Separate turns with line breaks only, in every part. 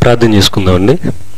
ప్రార్థన చేసుకుందామండి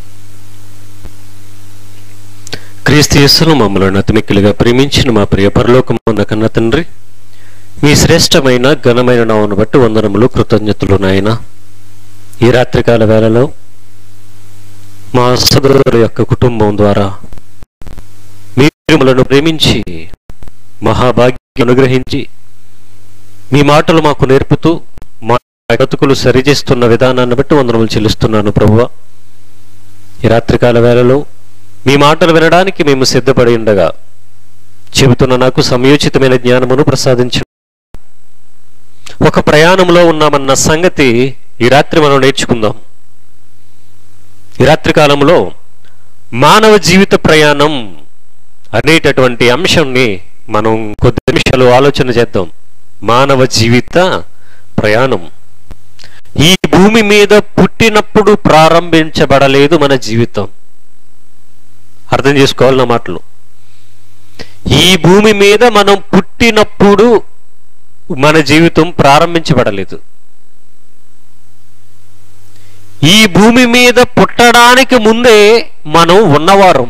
క్రీస్తు యేసును మమ్మల్ని అతిమిక్కిలిగా ప్రేమించిన మా ప్రియ పరలోకమంద కన్న తండ్రి మీ శ్రేష్టమైన ఘనమైన నామను బట్టి వందనములు కృతజ్ఞతలు నాయన ఈ రాత్రికాల వేళలో మా సోదరుల యొక్క కుటుంబం ద్వారా మీరు మనను ప్రేమించి మహాభాగ్యం అనుగ్రహించి మీ మాటలు మాకు నేర్పుతూ మా బ్రతుకులు సరిచేస్తున్న విధానాన్ని బట్టి వందనములు చెల్లిస్తున్నాను ప్రభువ ఈ రాత్రికాల వేళలో మీ మాటలు వినడానికి మేము సిద్ధపడి ఉండగా చెబుతున్న నాకు సమయోచితమైన జ్ఞానమును ప్రసాదించు ఒక ప్రయాణంలో ఉన్నామన్న సంగతి ఈ రాత్రి మనం నేర్చుకుందాం ఈ రాత్రి కాలంలో మానవ జీవిత ప్రయాణం అనేటటువంటి అంశంని మనం కొద్ది నిమిషాలు ఆలోచన చేద్దాం మానవ జీవిత ప్రయాణం ఈ భూమి మీద పుట్టినప్పుడు ప్రారంభించబడలేదు మన జీవితం అర్థం చేసుకోవాలి నా మాటలు ఈ భూమి మీద మనం పుట్టినప్పుడు మన జీవితం ప్రారంభించబడలేదు ఈ భూమి మీద పుట్టడానికి ముందే మనం ఉన్నవారం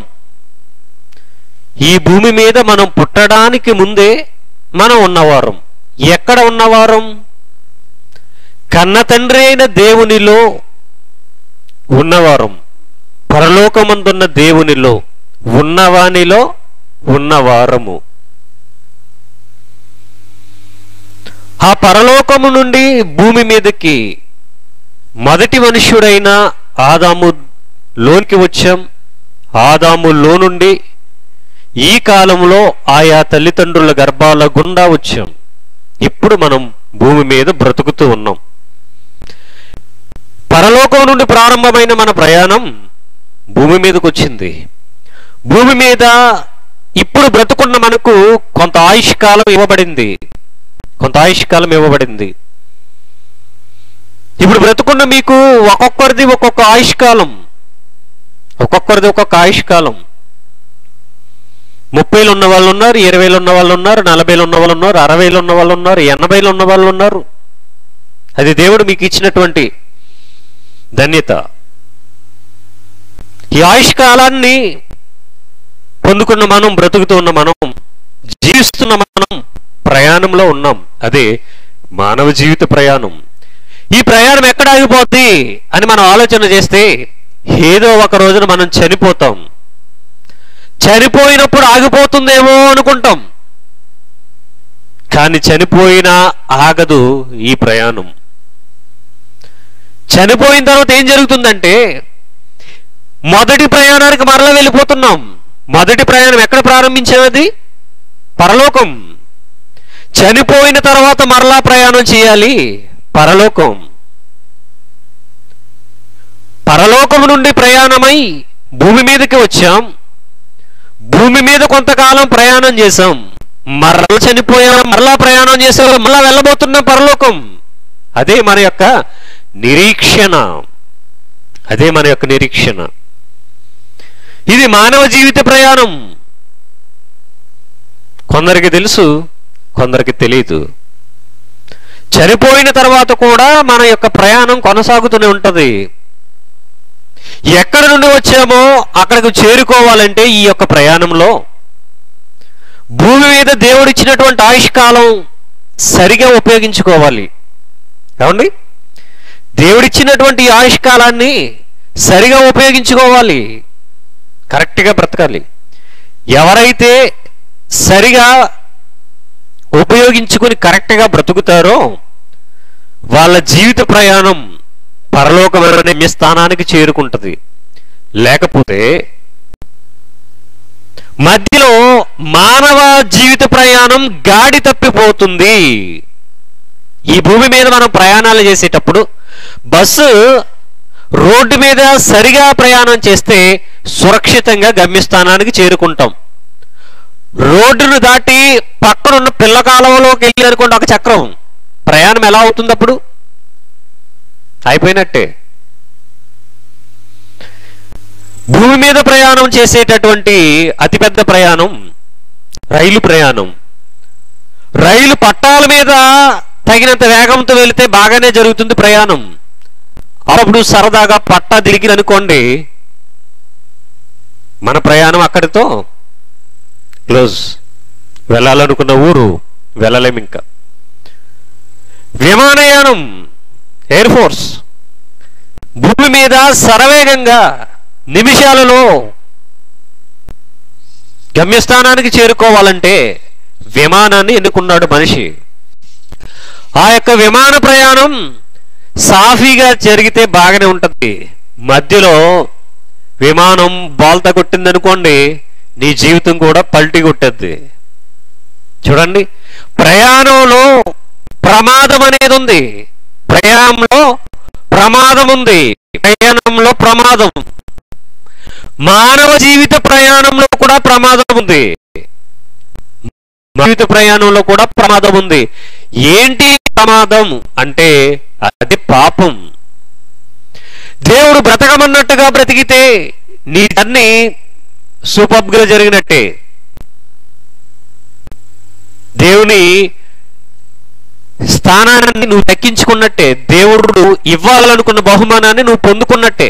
ఈ భూమి మీద మనం పుట్టడానికి ముందే మనం ఉన్నవారం ఎక్కడ ఉన్నవారం కన్న తండ్రి అయిన దేవునిలో ఉన్నవారం పరలోకమందున్న దేవునిలో ఉన్నవానిలో ఉన్నవారము ఆ పరలోకము నుండి భూమి మీదకి మొదటి మనుష్యుడైన ఆదాము లోనికి వచ్చాం ఆదాములో నుండి ఈ కాలంలో ఆయా తల్లిదండ్రుల గర్భాల గుండా వచ్చాం ఇప్పుడు మనం భూమి మీద బ్రతుకుతూ ఉన్నాం పరలోకం నుండి ప్రారంభమైన మన ప్రయాణం భూమి మీదకి వచ్చింది భూమి మీద ఇప్పుడు బ్రతుకున్న మనకు కొంత ఆయుష్కాలం ఇవ్వబడింది కొంత ఆయుష్కాలం ఇవ్వబడింది ఇప్పుడు బ్రతుకున్న మీకు ఒక్కొక్కరిది ఒక్కొక్క ఆయుష్కాలం ఒక్కొక్కరిది ఒక్కొక్క ఆయుష్కాలం ముప్పైలు ఉన్న వాళ్ళు ఉన్నారు ఇరవైలు ఉన్న వాళ్ళు ఉన్నారు నలభైలు ఉన్న వాళ్ళు ఉన్నారు అరవైలు ఉన్న వాళ్ళు ఉన్నారు ఎనభైలు ఉన్న వాళ్ళు ఉన్నారు అది దేవుడు మీకు ఇచ్చినటువంటి ధన్యత ఈ ఆయుష్కాలాన్ని పొందుకున్న మనం బ్రతుకుతూ ఉన్న మనం జీవిస్తున్న మనం ప్రయాణంలో ఉన్నాం అదే మానవ జీవిత ప్రయాణం ఈ ప్రయాణం ఎక్కడ ఆగిపోద్ది అని మనం ఆలోచన చేస్తే ఏదో ఒక రోజున మనం చనిపోతాం చనిపోయినప్పుడు ఆగిపోతుందేమో అనుకుంటాం కానీ చనిపోయినా ఆగదు ఈ ప్రయాణం చనిపోయిన తర్వాత ఏం జరుగుతుందంటే మొదటి ప్రయాణానికి మరలా వెళ్ళిపోతున్నాం మొదటి ప్రయాణం ఎక్కడ ప్రారంభించేది పరలోకం చనిపోయిన తర్వాత మరలా ప్రయాణం చేయాలి పరలోకం పరలోకం నుండి ప్రయాణమై భూమి మీదకి వచ్చాం భూమి మీద కొంతకాలం ప్రయాణం చేశాం మరలా చనిపోయాం మరలా ప్రయాణం చేసాం మరలా వెళ్ళబోతున్నాం పరలోకం అదే మన యొక్క నిరీక్షణ అదే మన యొక్క నిరీక్షణ ఇది మానవ జీవిత ప్రయాణం కొందరికి తెలుసు కొందరికి తెలియదు చనిపోయిన తర్వాత కూడా మన యొక్క ప్రయాణం కొనసాగుతూనే ఉంటది ఎక్కడి నుండి వచ్చామో అక్కడికి చేరుకోవాలంటే ఈ యొక్క ప్రయాణంలో భూమి మీద దేవుడిచ్చినటువంటి ఆయుష్కాలం సరిగా ఉపయోగించుకోవాలి ఏమండి దేవుడిచ్చినటువంటి ఈ ఆయుష్కాలాన్ని సరిగా ఉపయోగించుకోవాలి కరెక్ట్గా బ్రతకాలి ఎవరైతే సరిగా ఉపయోగించుకుని కరెక్ట్గా బ్రతుకుతారో వాళ్ళ జీవిత ప్రయాణం పరలోకమైన స్థానానికి చేరుకుంటది లేకపోతే మధ్యలో మానవ జీవిత ప్రయాణం గాడి తప్పిపోతుంది ఈ భూమి మీద మనం ప్రయాణాలు చేసేటప్పుడు బస్సు రోడ్డు మీద సరిగా ప్రయాణం చేస్తే సురక్షితంగా గమ్యస్థానానికి చేరుకుంటాం రోడ్డును దాటి పక్కనున్న పిల్ల కాలువలోకి వెళ్ళి అనుకోండి ఒక చక్రం ప్రయాణం ఎలా అవుతుంది అప్పుడు అయిపోయినట్టే భూమి మీద ప్రయాణం చేసేటటువంటి అతిపెద్ద ప్రయాణం రైలు ప్రయాణం రైలు పట్టాల మీద తగినంత వేగంతో వెళితే బాగానే జరుగుతుంది ప్రయాణం అప్పుడు సరదాగా పట్టా దిగిన అనుకోండి మన ప్రయాణం అక్కడితో క్లోజ్ వెళ్ళాలనుకున్న ఊరు వెళ్ళలేం ఇంకా విమానయానం ఎయిర్ ఫోర్స్ భూమి మీద శరవేగంగా నిమిషాలలో గమ్యస్థానానికి చేరుకోవాలంటే విమానాన్ని ఎన్నుకున్నాడు మనిషి ఆ యొక్క విమాన ప్రయాణం సాఫీగా జరిగితే బాగానే ఉంటుంది మధ్యలో విమానం బాల్త కొట్టిందనుకోండి నీ జీవితం కూడా పల్టీ కొట్టద్ది చూడండి ప్రయాణంలో ప్రమాదం అనేది ఉంది ప్రయాణంలో ప్రమాదం ఉంది ప్రయాణంలో ప్రమాదం మానవ జీవిత ప్రయాణంలో కూడా ప్రమాదం ఉంది జీవిత ప్రయాణంలో కూడా ప్రమాదం ఉంది ఏంటి ప్రమాదం అంటే అది పాపం దేవుడు బ్రతకమన్నట్టుగా బ్రతికితే నీ అన్ని సూపర్గా జరిగినట్టే దేవుని స్థానాన్ని నువ్వు దక్కించుకున్నట్టే దేవుడు ఇవ్వాలనుకున్న బహుమానాన్ని నువ్వు పొందుకున్నట్టే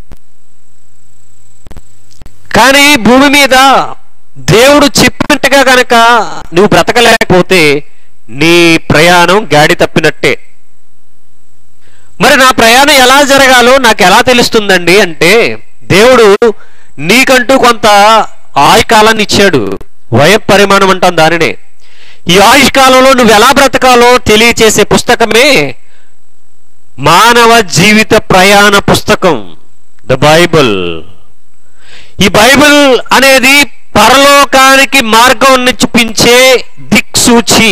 కానీ భూమి మీద దేవుడు చెప్పినట్టుగా గనక నువ్వు బ్రతకలేకపోతే నీ ప్రయాణం గాడి తప్పినట్టే మరి నా ప్రయాణం ఎలా జరగాలో నాకు ఎలా తెలుస్తుందండి అంటే దేవుడు నీకంటూ కొంత ఆయుకాలాన్ని ఇచ్చాడు వయ పరిమాణం అంటాం దానినే ఈ ఆయుష్కాలంలో నువ్వు ఎలా బ్రతకాలో తెలియచేసే పుస్తకమే మానవ జీవిత ప్రయాణ పుస్తకం ద బైబుల్ ఈ బైబిల్ అనేది పరలోకానికి మార్గాన్ని చూపించే దిక్సూచి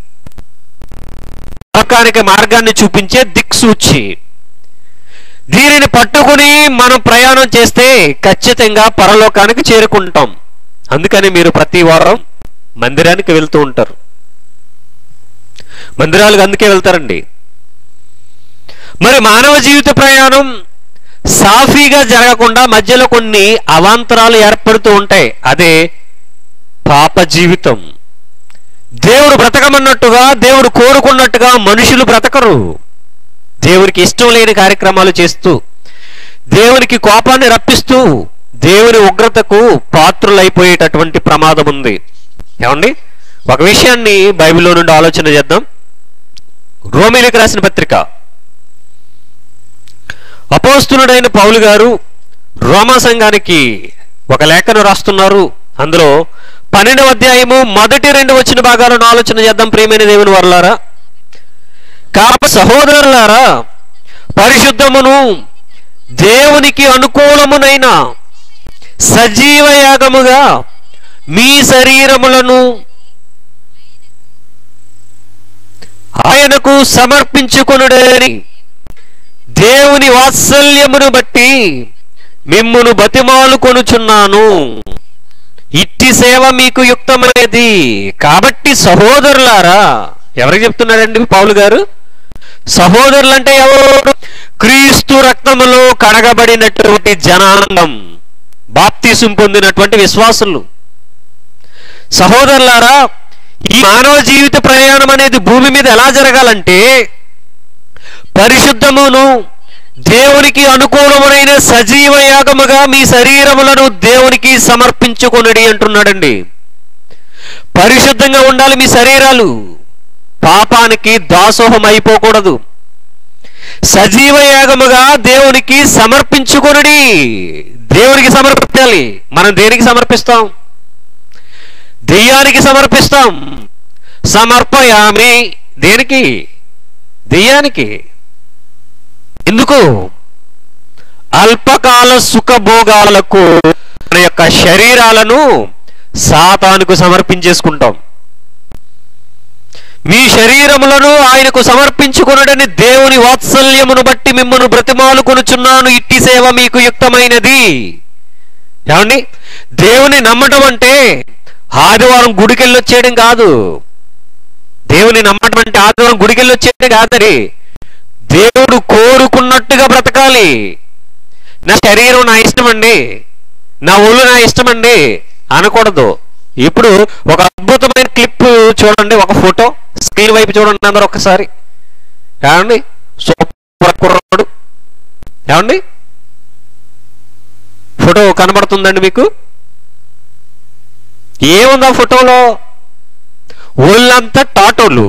పరలోకానికి మార్గాన్ని చూపించే దిక్సూచి దీనిని పట్టుకుని మనం ప్రయాణం చేస్తే ఖచ్చితంగా పరలోకానికి చేరుకుంటాం అందుకని మీరు ప్రతి వారం మందిరానికి వెళ్తూ ఉంటారు మందిరాలకు అందుకే వెళ్తారండి మరి మానవ జీవిత ప్రయాణం సాఫీగా జరగకుండా మధ్యలో కొన్ని అవాంతరాలు ఏర్పడుతూ ఉంటాయి అదే పాప జీవితం దేవుడు బ్రతకమన్నట్టుగా దేవుడు కోరుకున్నట్టుగా మనుషులు బ్రతకరు దేవునికి ఇష్టం లేని కార్యక్రమాలు చేస్తూ దేవునికి కోపాన్ని రప్పిస్తూ దేవుని ఉగ్రతకు పాత్రులైపోయేటటువంటి ప్రమాదం ఉంది ఏమండి ఒక విషయాన్ని బైబిల్లో నుండి ఆలోచన చేద్దాం రోమిలికి రాసిన పత్రిక అపోస్తునుడైన పౌలు గారు రోమా సంఘానికి ఒక లేఖను రాస్తున్నారు అందులో పన్నెండవ అధ్యాయము మొదటి రెండు వచ్చిన భాగాలను ఆలోచన చేద్దాం ప్రియమైన దేవుని వర్లారా కాబట్టి సహోదరులారా పరిశుద్ధమును దేవునికి అనుకూలమునైన సజీవ యాగముగా మీ శరీరములను ఆయనకు సమర్పించుకొనుడని దేవుని వాత్సల్యమును బట్టి మిమ్మును బతిమాలు కొనుచున్నాను ఇట్టి సేవ మీకు యుక్తమైనది కాబట్టి సహోదరులారా ఎవరికి చెప్తున్నాడండి పౌలు గారు సహోదరులు అంటే ఎవరు క్రీస్తు రక్తములో కడగబడినటువంటి జనాంగం బాప్తీసం పొందినటువంటి విశ్వాసులు సహోదరులారా ఈ మానవ జీవిత ప్రయాణం అనేది భూమి మీద ఎలా జరగాలంటే పరిశుద్ధమును దేవునికి అనుకూలమైన సజీవ యాగముగా మీ శరీరములను దేవునికి సమర్పించుకొనడి అంటున్నాడండి పరిశుద్ధంగా ఉండాలి మీ శరీరాలు పాపానికి దాసోహం అయిపోకూడదు సజీవ యాగముగా దేవునికి సమర్పించుకొనడి దేవునికి సమర్పించాలి మనం దేనికి సమర్పిస్తాం దెయ్యానికి సమర్పిస్తాం సమర్పయామి దేనికి దెయ్యానికి ఎందుకు అల్పకాల సుఖభోగాలకు మన యొక్క శరీరాలను సాతానుకు సమర్పించేసుకుంటాం మీ శరీరములను ఆయనకు సమర్పించుకునడని దేవుని వాత్సల్యమును బట్టి మిమ్మల్ని బ్రతిమాలు కొనుచున్నాను ఇట్టి సేవ మీకు యుక్తమైనది ఏమండి దేవుని నమ్మటం అంటే ఆదివారం గుడికెళ్ళి వచ్చేయడం కాదు దేవుని నమ్మటం అంటే ఆదివారం గుడికెళ్ళి వచ్చేయడం కాదని దేవుడు కోరుకున్నట్టుగా బ్రతకాలి నా శరీరం నా ఇష్టం అండి నా ఒళ్ళు నా ఇష్టం అండి అనకూడదు ఇప్పుడు ఒక అద్భుతమైన క్లిప్ చూడండి ఒక ఫోటో స్క్రీన్ వైపు చూడండి అందరు ఒక్కసారి ఏమండి సూపర్ కుర్రాడు ఏమండి ఫోటో కనబడుతుందండి మీకు ఏముంది ఆ ఫోటోలో ఒళ్ళంతా టాటోలు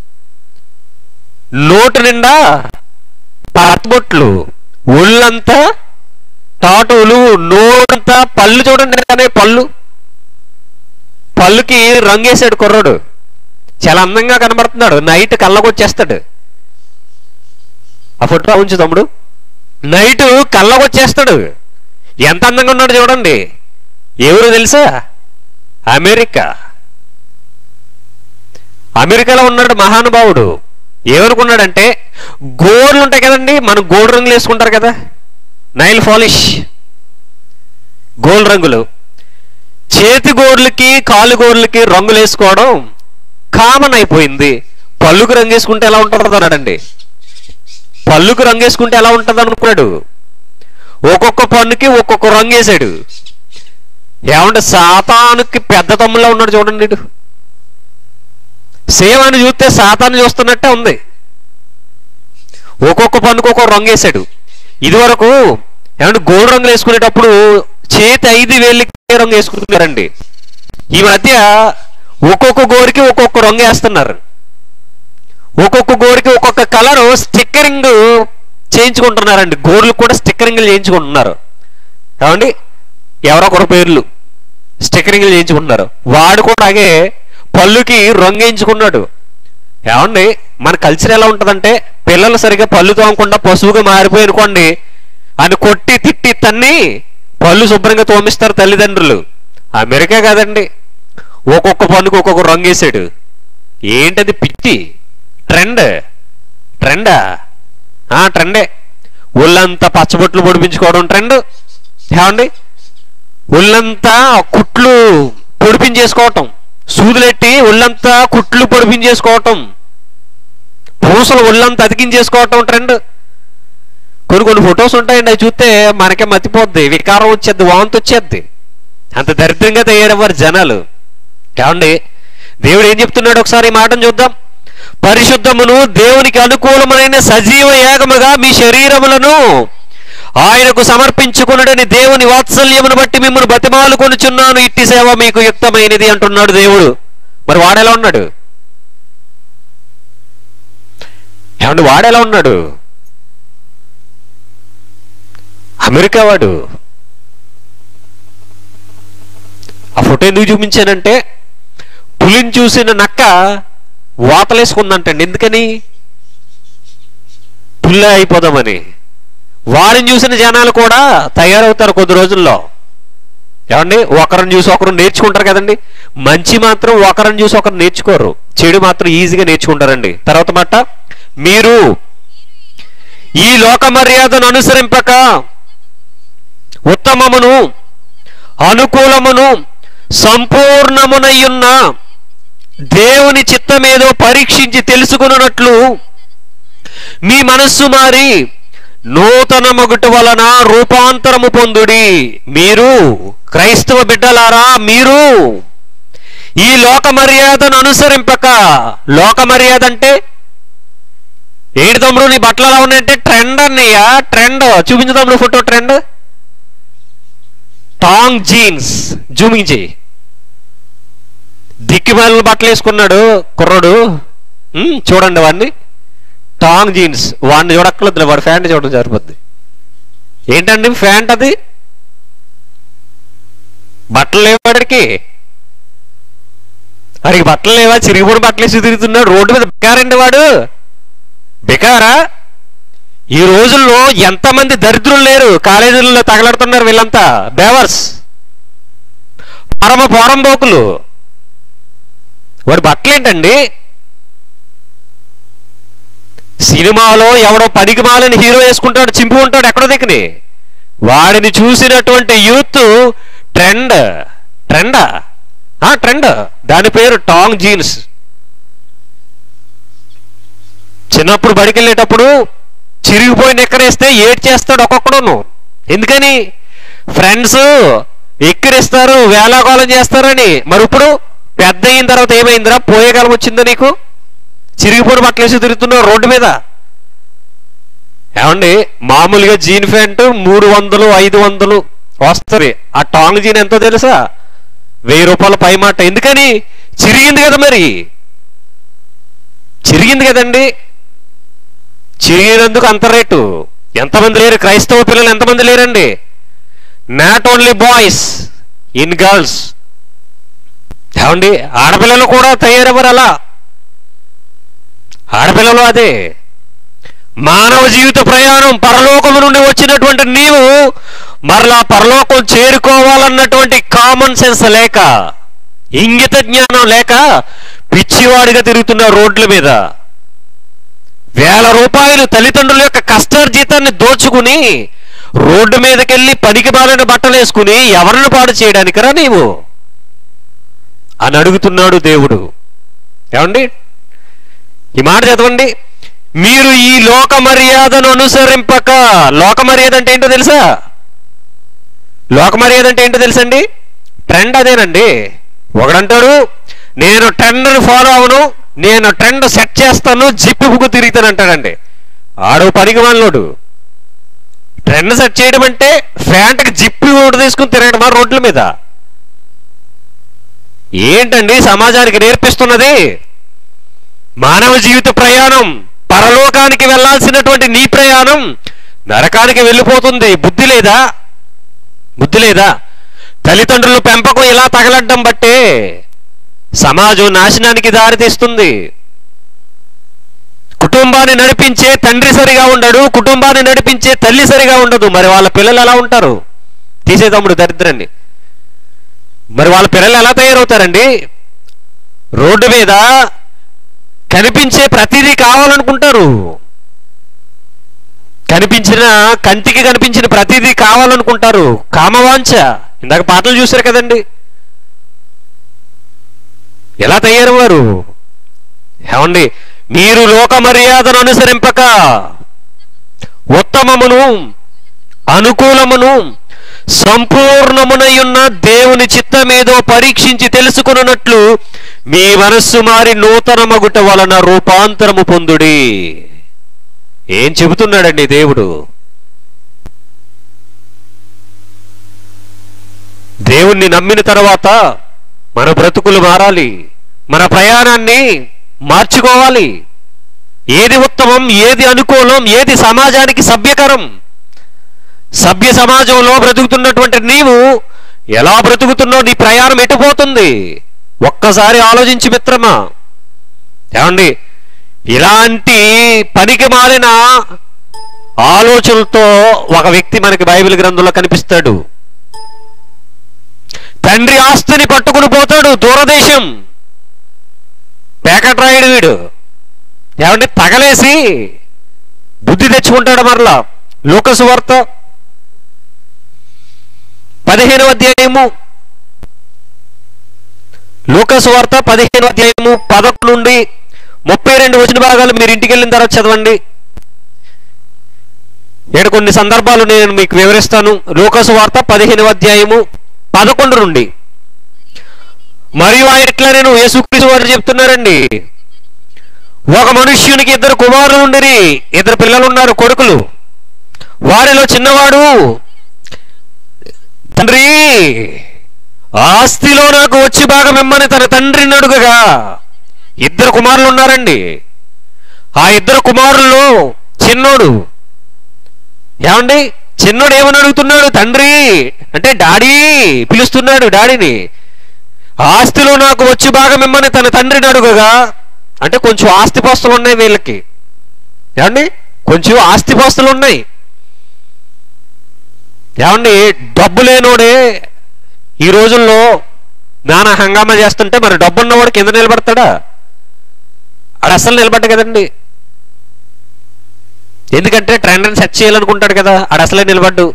నోటు నిండా పాతబొట్లు ఒళ్ళంతా టాటోలు నోరంతా పళ్ళు చూడండి అనే పళ్ళు పళ్ళుకి రంగేశాడు కుర్రాడు చాలా అందంగా కనబడుతున్నాడు నైట్ కళ్ళకొచ్చేస్తాడు ఆ ఫోటో ఉంచు తమ్ముడు నైట్ కళ్ళకొచ్చేస్తాడు ఎంత అందంగా ఉన్నాడు చూడండి ఎవరు తెలుసా అమెరికా అమెరికాలో ఉన్నాడు మహానుభావుడు ఏమనుకున్నాడంటే గోర్లు ఉంటాయి కదండి మనం గోల్డ్ రంగులు వేసుకుంటారు కదా నైల్ పాలిష్ గోల్డ్ రంగులు చేతి గోర్లకి కాలు గోర్లకి రంగులు వేసుకోవడం కామన్ అయిపోయింది పళ్ళుకు రంగు వేసుకుంటే ఎలా ఉంటుందో అన్నాడండి పళ్ళుకు రంగు వేసుకుంటే ఎలా ఉంటుంది అనుకున్నాడు ఒక్కొక్క పన్నుకి ఒక్కొక్క రంగు వేసాడు ఏమంటే సాతానుకి పెద్ద తమ్ముళ్ళ ఉన్నాడు చూడండి ఇటు సేమ్ అని చూస్తే సాతాను చూస్తున్నట్టే ఉంది ఒక్కొక్క పన్నుకు ఒక్కొక్క రంగు వేసాడు ఇది వరకు ఏమంటే గోల్డ్ రంగులు వేసుకునేటప్పుడు చేతి ఐదు వేలకి రంగు వేసుకుంటున్నారండి ఈ మధ్య ఒక్కొక్క గోరికి ఒక్కొక్క రంగు వేస్తున్నారు ఒక్కొక్క గోరికి ఒక్కొక్క కలర్ స్టిక్కరింగ్ చేయించుకుంటున్నారండి గోర్లు కూడా స్టిక్కరింగ్లు చేయించుకుంటున్నారు ఏమండి ఎవరో ఒకరి పేర్లు స్టిక్కరింగ్లు చేయించుకుంటున్నారు వాడు కూడా అలాగే పళ్ళుకి రంగు వేయించుకున్నాడు ఏమండి మన కల్చర్ ఎలా ఉంటుందంటే పిల్లలు సరిగ్గా పళ్ళు తోమకుండా పశువుగా మారిపోయి అనుకోండి అని కొట్టి తిట్టి తన్ని పళ్ళు శుభ్రంగా తోమిస్తారు తల్లిదండ్రులు అమెరికా కాదండి ఒక్కొక్క పన్నుకు ఒక్కొక్క రంగు వేసాడు ఏంటది పిచ్చి ట్రెండ్ ట్రెండా ఆ ట్రెండే ఒళ్ళంతా పచ్చబొట్లు పొడిపించుకోవడం ట్రెండ్ ఏమండి ఒళ్ళంతా కుట్లు పొడిపించేసుకోవటం సూదులెట్టి ఒళ్ళంతా కుట్లు పొడిపించేసుకోవటం పూసలు ఒళ్ళంతా అతికించేసుకోవటం ట్రెండ్ కొన్ని కొన్ని ఫొటోస్ ఉంటాయండి అవి చూస్తే మనకే మతిపోద్ది వికారం వచ్చేద్ది వాంతి వచ్చేద్ది అంత దరిద్రంగా తయారవ్వారు జనాలు ఏమండి దేవుడు ఏం చెప్తున్నాడు ఒకసారి ఈ మాటను చూద్దాం పరిశుద్ధమును దేవునికి అనుకూలమైన సజీవ యాగముగా మీ శరీరములను ఆయనకు సమర్పించుకున్నడని దేవుని వాత్సల్యమును బట్టి మిమ్మల్ని బతిమాలు కొనుచున్నాను ఇట్టి సేవ మీకు యుక్తమైనది అంటున్నాడు దేవుడు మరి వాడెలా ఉన్నాడు ఏమండి వాడెలా ఉన్నాడు అమెరికా వాడు ఆ ఫోటో ఎందుకు చూపించానంటే పులిని చూసిన నక్క వాతలేసుకుందంటండి ఎందుకని పుల్ల అయిపోదామని వారిని చూసిన జనాలు కూడా తయారవుతారు కొద్ది రోజుల్లో ఏమండి ఒకరిని చూసి ఒకరు నేర్చుకుంటారు కదండి మంచి మాత్రం ఒకరిని చూసి ఒకరు నేర్చుకోరు చెడు మాత్రం ఈజీగా నేర్చుకుంటారండి తర్వాత మాట మీరు ఈ లోక మర్యాదను అనుసరింపక ఉత్తమమును అనుకూలమును సంపూర్ణమునయ్యున్న దేవుని చిత్తమేదో పరీక్షించి తెలుసుకున్నట్లు మీ మనస్సు మారి నూతన మొగుటు వలన రూపాంతరము పొందుడి మీరు క్రైస్తవ బిడ్డలారా మీరు ఈ లోక మర్యాదను అనుసరింపక లోక మర్యాద అంటే ఏంటి తమ్ముడు నీ బట్టలు ఎలా ఉన్నాయంటే ట్రెండ్ అన్నయ్య ట్రెండ్ చూపించు తమ్ముడు ఫోటో ట్రెండ్ టాంగ్ జీన్స్ జూమింగ్ చేయి దిక్కిమాల బట్టలు వేసుకున్నాడు కుర్రోడు ఉమ్, చూడండి వాడిని టాంగ్ జీన్స్ వాడిని చూడక్కర్లేదు వాడి ఫ్యాంట్ చూడడం సరిపోద్ది ఏంటండి ఫ్యాంట్ అది బట్టలు లేవు వాడికి వాడికి బట్టలు లేవా చిరిగిపోయిన బట్టలు వేసి తిరుగుతున్నాడు రోడ్డు మీద బికారండి వాడు బికారా ఈ రోజుల్లో ఎంతమంది దరిద్రులు లేరు కాలేజీల్లో తగలడుతున్నారు వీళ్ళంతా బేవర్స్ పరమ పోరంబోకులు వాడి బట్టలేంటండి సినిమాలో ఎవడో పనికి మాలని హీరో వేసుకుంటాడు చింపు ఉంటాడు ఎక్కడో దిక్కుని వాడిని చూసినటువంటి యూత్ ట్రెండ్ ట్రెండా ఆ ట్రెండ్ దాని పేరు టాంగ్ జీన్స్ చిన్నప్పుడు బడికి వెళ్ళేటప్పుడు చిరిగిపోయి ఎక్కరేస్తే ఏడ్ చేస్తాడు ఒక్కొక్కడును ఎందుకని ఫ్రెండ్స్ ఎక్కిరిస్తారు వేలాకోలం చేస్తారని మరి ఇప్పుడు పెద్ద అయిన తర్వాత ఏమైందిరా పోయే కాలం వచ్చిందా నీకు చిరిగిపోయిన బట్టలేసి తిరుగుతున్నావు రోడ్డు మీద ఏమండి మామూలుగా జీన్ ప్యాంట్ మూడు వందలు ఐదు వందలు వస్తుంది ఆ టాంగ్ జీన్ ఎంతో తెలుసా వెయ్యి రూపాయల పై మాట ఎందుకని చిరిగింది కదా మరి చిరిగింది కదండి చిరిగినందుకు అంత రేటు ఎంతమంది లేరు క్రైస్తవ పిల్లలు ఎంతమంది లేరండి not only boys in girls ఏమండి ఆడపిల్లలు కూడా తయారవ్వరు అలా ఆడపిల్లలు అదే మానవ జీవిత ప్రయాణం పరలోకము నుండి వచ్చినటువంటి నీవు మరలా పరలోకం చేరుకోవాలన్నటువంటి కామన్ సెన్స్ లేక ఇంగిత జ్ఞానం లేక పిచ్చివాడిగా తిరుగుతున్న రోడ్ల మీద వేల రూపాయలు తల్లిదండ్రుల యొక్క కష్టార్జితాన్ని దోచుకుని రోడ్డు మీదకెళ్ళి పనికి బాలిన బట్టలు వేసుకుని ఎవరిని పాడు చేయడానికరా నీవు అని అడుగుతున్నాడు దేవుడు ఏమండి ఈ మాట చదవండి మీరు ఈ లోక మర్యాదను అనుసరింపక లోక మర్యాద అంటే ఏంటో తెలుసా లోక మర్యాద అంటే ఏంటో తెలుసండి ట్రెండ్ అదేనండి ఒకడంటాడు నేను ట్రెండ్ని ఫాలో అవను నేను ట్రెండ్ సెట్ చేస్తాను జిప్పు బుక్కు తిరుగుతాను అంటాడండి ఆడు పనికి మనలోడు ట్రెండ్ సెట్ చేయడం అంటే ఫ్యాంట్కి జిప్పు ఓటు తీసుకుని తిరగడం ఆ రోడ్ల మీద ఏంటండి సమాజానికి నేర్పిస్తున్నది మానవ జీవిత ప్రయాణం పరలోకానికి వెళ్ళాల్సినటువంటి నీ ప్రయాణం నరకానికి వెళ్ళిపోతుంది బుద్ధి లేదా బుద్ధి లేదా తల్లిదండ్రుల పెంపకం ఇలా తగలడ్డం బట్టే సమాజం నాశనానికి దారితీస్తుంది కుటుంబాన్ని నడిపించే తండ్రి సరిగా ఉండడు కుటుంబాన్ని నడిపించే తల్లి సరిగా ఉండదు మరి వాళ్ళ పిల్లలు ఎలా ఉంటారు తీసే తమ్ముడు దరిద్రాన్ని మరి వాళ్ళ పిల్లలు ఎలా తయారవుతారండి రోడ్డు మీద కనిపించే ప్రతిదీ కావాలనుకుంటారు కనిపించిన కంటికి కనిపించిన ప్రతిదీ కావాలనుకుంటారు కామవాంఛ ఇందాక పాటలు చూశారు కదండి ఎలా తయారయ్యారు ఏమండి మీరు లోక మర్యాదను అనుసరింపక ఉత్తమమును అనుకూలమును సంపూర్ణమునయున్న దేవుని చిత్తమేదో పరీక్షించి తెలుసుకున్నట్లు మీ మనస్సు మారి నూతన మగుట వలన రూపాంతరము పొందుడి ఏం చెబుతున్నాడండి దేవుడు దేవుణ్ణి నమ్మిన తర్వాత మన బ్రతుకులు మారాలి మన ప్రయాణాన్ని మార్చుకోవాలి ఏది ఉత్తమం ఏది అనుకూలం ఏది సమాజానికి సభ్యకరం సభ్య సమాజంలో బ్రతుకుతున్నటువంటి నీవు ఎలా బ్రతుకుతున్నావు నీ ప్రయాణం ఎటుపోతుంది ఒక్కసారి ఆలోచించి మిత్రమా ఏమండి ఇలాంటి పనికి మారిన ఆలోచనలతో ఒక వ్యక్తి మనకి బైబిల్ గ్రంథంలో కనిపిస్తాడు తండ్రి ఆస్తిని పట్టుకుని పోతాడు దూరదేశం పేకట్రాయుడు వీడు ఏమంటే తగలేసి బుద్ధి తెచ్చుకుంటాడు మరలా లూకసు వార్త పదిహేను అధ్యాయము లూకసు వార్త పదిహేను అధ్యాయము పదకొండు నుండి ముప్పై రెండు వచ్చిన భాగాలు మీరు ఇంటికి వెళ్ళిన తర్వాత చదవండి ఇక్కడ కొన్ని సందర్భాలు నేను మీకు వివరిస్తాను లూకసు వార్త పదిహేను అధ్యాయము పదకొండు నుండి మరియు ఆయన ఇట్లా నేను యేసుక్రీస్తు వారు చెప్తున్నారండి ఒక మనుష్యునికి ఇద్దరు కుమారులు ఉండిరి ఇద్దరు పిల్లలు ఉన్నారు కొడుకులు వారిలో చిన్నవాడు తండ్రి ఆస్తిలో నాకు వచ్చి భాగం ఇమ్మని తన తండ్రిని అడుగగా ఇద్దరు కుమారులు ఉన్నారండి ఆ ఇద్దరు కుమారుల్లో చిన్నోడు ఏమండి చిన్నోడు ఏమని అడుగుతున్నాడు తండ్రి అంటే డాడీ పిలుస్తున్నాడు డాడీని ఆస్తిలో నాకు వచ్చి భాగం ఇమ్మని తన తండ్రిని అడుగగా అంటే కొంచెం ఆస్తిపాస్తులు ఉన్నాయి వీళ్ళకి ఏమండి కొంచెం ఆస్తిపాస్తులు ఉన్నాయి ఏమండి డబ్బు లేనోడే ఈ రోజుల్లో నానా హంగామా చేస్తుంటే మరి డబ్బు ఉన్నవాడు కింద నిలబడతాడా ఆడు అసలు నిలబడ్డ కదండి ఎందుకంటే ట్రెండ్ని సెట్ చేయాలనుకుంటాడు కదా ఆడు అసలే నిలబడ్డు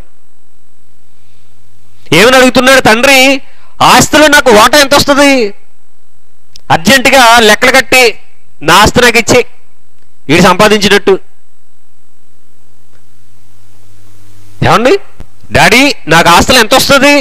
ఏమని అడుగుతున్నాడు తండ్రి ఆస్తిలో నాకు వాటా ఎంత వస్తుంది అర్జెంటుగా లెక్కలు కట్టి నా ఆస్తి నాకు ఇచ్చే వీడు సంపాదించినట్టు ఏమండి డాడీ నాకు ఆస్తులు ఎంత వస్తుంది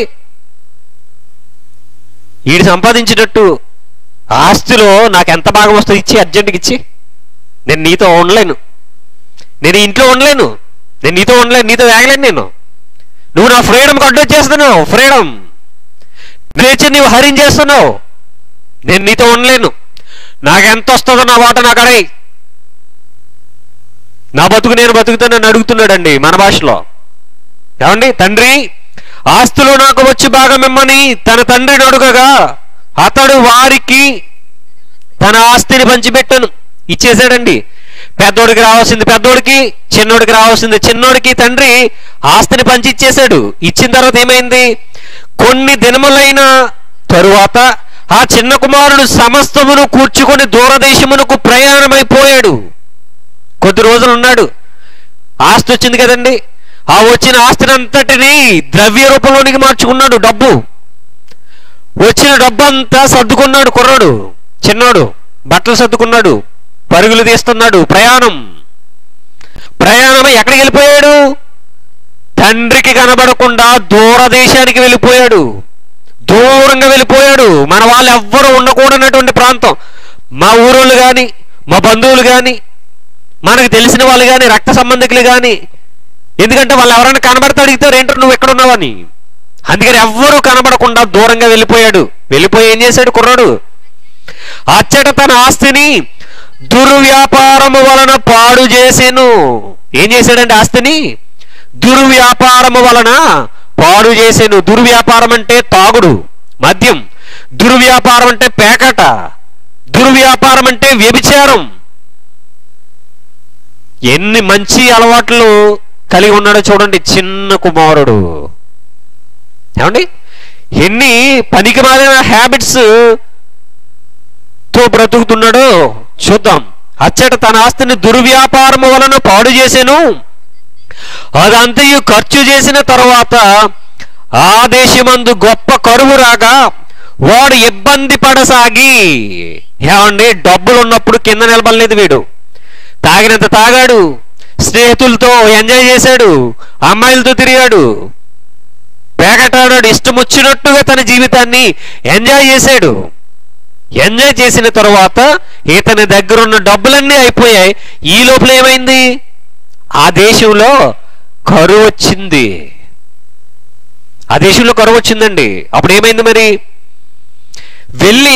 వీడు సంపాదించినట్టు ఆస్తిలో నాకు ఎంత భాగం వస్తుంది ఇచ్చి అర్జెంటుకి ఇచ్చి నేను నీతో ఉండలేను నేను ఇంట్లో ఉండలేను నేను నీతో ఉండలేను నీతో వేగలేను నేను నువ్వు నా ఫ్రీడమ్ అడ్డొచ్చేస్తున్నావు ఫ్రీడమ్ నేచర్ నీవు హరించేస్తున్నావు నేను నీతో ఉండలేను నాకెంత వస్తుందో నా వాట నాకు అడై నా బతుకు నేను బతుకుతానని అడుగుతున్నాడండి మన భాషలో ఏమండి తండ్రి ఆస్తులు నాకు వచ్చి భాగం ఇమ్మని తన తండ్రిని అడుగగా అతడు వారికి తన ఆస్తిని పంచిపెట్టను ఇచ్చేసాడండి పెద్దోడికి రావాల్సింది పెద్దోడికి చిన్నోడికి రావాల్సింది చిన్నోడికి తండ్రి ఆస్తిని పంచి ఇచ్చేశాడు ఇచ్చిన తర్వాత ఏమైంది కొన్ని దినములైన తరువాత ఆ చిన్న కుమారుడు సమస్తమును కూర్చుకొని దూరదేశమునకు ప్రయాణమైపోయాడు కొద్ది రోజులు ఉన్నాడు ఆస్తి వచ్చింది కదండి ఆ వచ్చిన ఆస్తిని అంతటిని ద్రవ్య రూపంలోనికి మార్చుకున్నాడు డబ్బు వచ్చిన డబ్బు అంతా సర్దుకున్నాడు కుర్రాడు చిన్నోడు బట్టలు సర్దుకున్నాడు పరుగులు తీస్తున్నాడు ప్రయాణం ప్రయాణం ఎక్కడికి వెళ్ళిపోయాడు తండ్రికి కనబడకుండా దూరదేశానికి వెళ్ళిపోయాడు దూరంగా వెళ్ళిపోయాడు మన వాళ్ళు ఎవ్వరూ ఉండకూడనటువంటి ప్రాంతం మా ఊరోళ్ళు కానీ మా బంధువులు కానీ మనకు తెలిసిన వాళ్ళు కానీ రక్త సంబంధికులు కానీ ఎందుకంటే వాళ్ళు ఎవరైనా కనబడితే అడిగితే ఏంటో నువ్వు ఎక్కడ ఉన్నావని అందుకని ఎవ్వరూ కనబడకుండా దూరంగా వెళ్ళిపోయాడు వెళ్ళిపోయి ఏం చేశాడు కుర్రాడు అచ్చట తన ఆస్తిని దుర్వ్యాపారము వలన పాడు చేసెను ఏం చేశాడండి ఆస్తిని దుర్వ్యాపారము వలన పాడు చేసెను దుర్వ్యాపారం అంటే తాగుడు మద్యం దుర్వ్యాపారం అంటే పేకట దుర్వ్యాపారం అంటే వ్యభిచారం ఎన్ని మంచి అలవాట్లు కలిగి ఉన్నాడో చూడండి చిన్న కుమారుడు ఏమండి ఎన్ని పనికి మాలిన హ్యాబిట్స్ తో బ్రతుకుతున్నాడో చూద్దాం అచ్చట తన ఆస్తిని దుర్వ్యాపారము వలన పాడు చేసెను అదంతయు ఖర్చు చేసిన తర్వాత ఆ దేశమందు గొప్ప కరువు రాగా వాడు ఇబ్బంది పడసాగి ఏమండి డబ్బులు ఉన్నప్పుడు కింద నిలబడలేదు వీడు తాగినంత తాగాడు స్నేహితులతో ఎంజాయ్ చేశాడు అమ్మాయిలతో తిరిగాడు పేకటాడాడు ఇష్టం వచ్చినట్టుగా తన జీవితాన్ని ఎంజాయ్ చేశాడు ఎంజాయ్ చేసిన తర్వాత ఇతని దగ్గర ఉన్న డబ్బులన్నీ అయిపోయాయి ఈ లోపల ఏమైంది ఆ దేశంలో కరువు వచ్చింది ఆ దేశంలో కరువు వచ్చిందండి అప్పుడు ఏమైంది మరి వెళ్ళి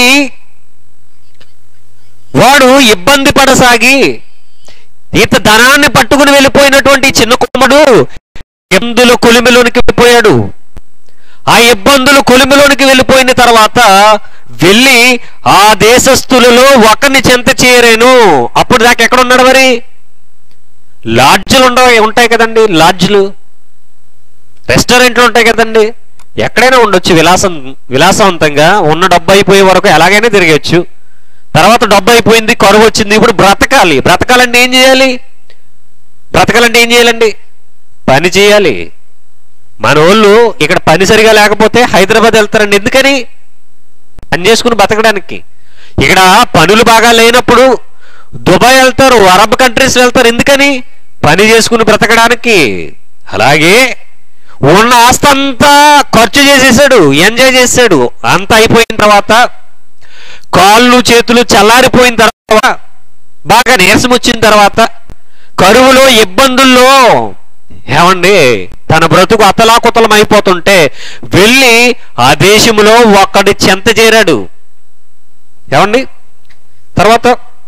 వాడు ఇబ్బంది పడసాగి ఈత ధనాన్ని పట్టుకుని వెళ్ళిపోయినటువంటి చిన్న కుమ్మడు ఇబ్బందులు కొలిమిలోనికి వెళ్ళిపోయాడు ఆ ఇబ్బందులు కొలిమిలోనికి వెళ్ళిపోయిన తర్వాత వెళ్ళి ఆ దేశస్థులలో ఒకరిని చెంత చేరాను అప్పుడు దాకా ఎక్కడ ఉన్నాడు మరి లాడ్జ్లు ఉండవు ఉంటాయి కదండి లాడ్జ్లు రెస్టారెంట్లు ఉంటాయి కదండి ఎక్కడైనా ఉండొచ్చు విలాసం విలాసవంతంగా ఉన్న డబ్బు అయిపోయే వరకు ఎలాగైనా తిరగచ్చు తర్వాత డబ్బు అయిపోయింది కరువు వచ్చింది ఇప్పుడు బ్రతకాలి బ్రతకాలంటే ఏం చేయాలి బ్రతకాలంటే ఏం చేయాలండి పని చేయాలి మన వాళ్ళు ఇక్కడ పని సరిగా లేకపోతే హైదరాబాద్ వెళ్తారండి ఎందుకని పని చేసుకుని బతకడానికి ఇక్కడ పనులు బాగా లేనప్పుడు దుబాయ్ వెళ్తారు అరబ్ కంట్రీస్ వెళ్తారు ఎందుకని పని చేసుకుని బ్రతకడానికి అలాగే ఉన్న ఆస్తి అంతా ఖర్చు చేసేసాడు ఎంజాయ్ చేశాడు అంతా అయిపోయిన తర్వాత కాళ్ళు చేతులు చల్లారిపోయిన తర్వాత బాగా నీరసం వచ్చిన తర్వాత కరువులో ఇబ్బందుల్లో ఏమండి తన బ్రతుకు అతలాకుతలం అయిపోతుంటే వెళ్ళి ఆ దేశంలో ఒక్కడి చెంత చేరాడు ఏమండి తర్వాత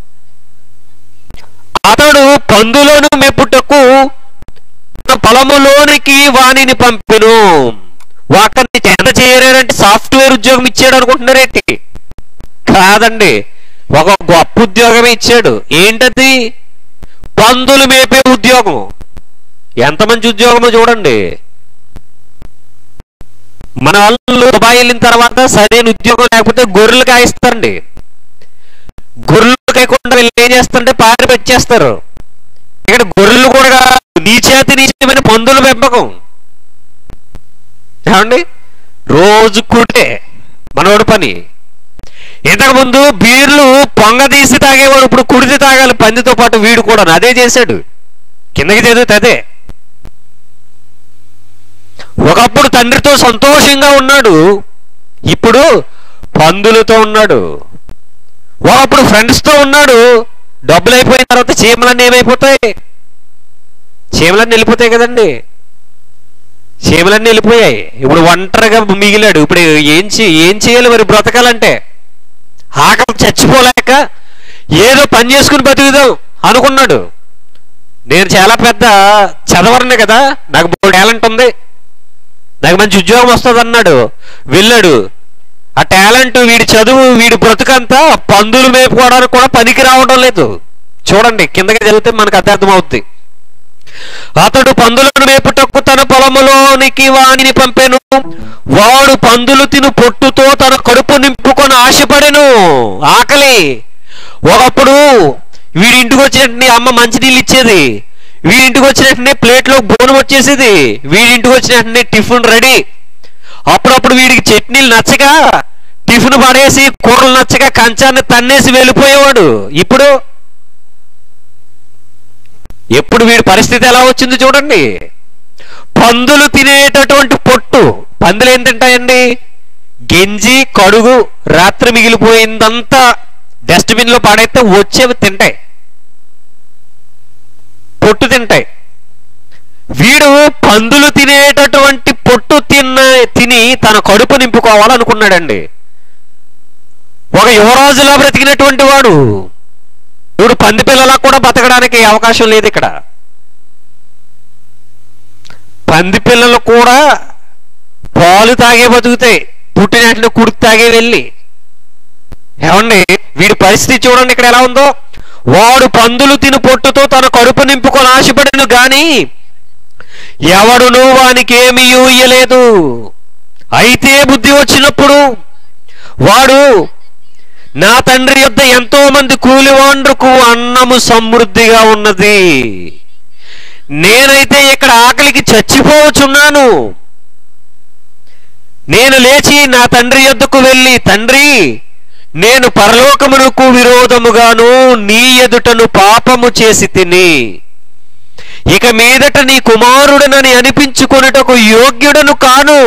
అతడు పందులను మెప్పుటకు తన పొలములోనికి వాణిని పంపెను ఒకరిని చెంత చేరారంటే సాఫ్ట్వేర్ ఉద్యోగం ఇచ్చాడు అనుకుంటున్నారేంటి కాదండి ఒక గొప్ప ఉద్యోగమే ఇచ్చాడు ఏంటది పందులు మేపే ఉద్యోగం ఎంత మంచి ఉద్యోగమో చూడండి మన వాళ్ళు దుబాయ్ వెళ్ళిన తర్వాత సరైన ఉద్యోగం లేకపోతే గొర్రెలు కాయిస్తారండి గొర్రెలు కాయకుండా వీళ్ళు ఏం చేస్తారంటే పారి పెట్టేస్తారు ఇక్కడ గొర్రెలు కూడా కాదు, నీచేతి నీచమైన పందుల పెంపకం ఏమండి రోజు కుటే మనోడు పని ఇంతకు ముందు బీర్లు పొంగ తీసి తాగేవాడు ఇప్పుడు కుడితి తాగాలి పందితో పాటు వీడు కూడా అదే చేశాడు కిందకి చదివితే అదే ఒకప్పుడు తండ్రితో సంతోషంగా ఉన్నాడు ఇప్పుడు పందులతో ఉన్నాడు ఒకప్పుడు ఫ్రెండ్స్తో ఉన్నాడు డబ్బులు అయిపోయిన తర్వాత చీమలన్నీ ఏమైపోతాయి చీమలన్నీ వెళ్ళిపోతాయి కదండి చీమలన్నీ వెళ్ళిపోయాయి ఇప్పుడు ఒంటరిగా మిగిలాడు ఇప్పుడు ఏం చే ఏం చేయాలి మరి బ్రతకాలంటే ఆకలి చచ్చిపోలేక ఏదో పని చేసుకుని బతుకుదాం అనుకున్నాడు నేను చాలా పెద్ద చదవరనే కదా నాకు మూడు టాలెంట్ ఉంది నాకు మంచి ఉద్యోగం వస్తుంది అన్నాడు వెళ్ళాడు ఆ టాలెంట్ వీడి చదువు వీడి బ్రతుకంతా పందులు మేపుకోవడానికి కూడా పనికి రావడం లేదు చూడండి కిందకి జరిగితే మనకు అర్థం అవుద్ది అతడు పందులను మేపుటకు తన పొలములోనికి వానిని పంపెను వాడు పందులు తిను పొట్టుతో తన కడుపు నింపుకొని ఆశపడెను ఆకలి ఒకప్పుడు వీడి ఇంటికి వచ్చినట్టు అమ్మ మంచినీళ్ళు ఇచ్చేది వీడి ఇంటికి వచ్చినట్టునే ప్లేట్లో బోనం వచ్చేసేది వీడి ఇంటికి వచ్చినట్టునే టిఫిన్ రెడీ అప్పుడప్పుడు వీడికి చట్నీలు నచ్చక టిఫిన్ పడేసి కూరలు నచ్చక కంచాన్ని తన్నేసి వెళ్ళిపోయేవాడు ఇప్పుడు ఎప్పుడు వీడి పరిస్థితి ఎలా వచ్చింది చూడండి పందులు తినేటటువంటి పొట్టు పందులు ఏం తింటాయండి గెంజి కడుగు రాత్రి మిగిలిపోయిందంతా డస్ట్బిన్ లో పాడైతే వచ్చేవి తింటాయి పొట్టు తింటాయి వీడు పందులు తినేటటువంటి పొట్టు తిన్న తిని తన కడుపు నింపుకోవాలనుకున్నాడండి ఒక యువరాజులా బ్రతికినటువంటి వాడు వీడు పంది పిల్లలా కూడా బతకడానికి అవకాశం లేదు ఇక్కడ పంది పిల్లలు కూడా పాలు తాగే బతుకుతాయి పుట్టినట్లు కుడికి తాగే వెళ్ళి ఏమండి వీడి పరిస్థితి చూడండి ఇక్కడ ఎలా ఉందో వాడు పందులు తిని పొట్టుతో తన కడుపు నింపుకొని ఆశపడిను గాని ఎవడును వానికి ఏమీ ఇయ్యలేదు అయితే బుద్ధి వచ్చినప్పుడు వాడు నా తండ్రి యొద్ద ఎంతో మంది కూలివాండ్రకు అన్నము సమృద్ధిగా ఉన్నది నేనైతే ఇక్కడ ఆకలికి చచ్చిపోవచ్చున్నాను నేను లేచి నా తండ్రి యొద్దకు వెళ్ళి తండ్రి నేను పరలోకమునకు విరోధముగాను నీ ఎదుటను పాపము చేసి తిని ఇక మీదట నీ కుమారుడనని అనిపించుకొనుటకు యోగ్యుడను కాను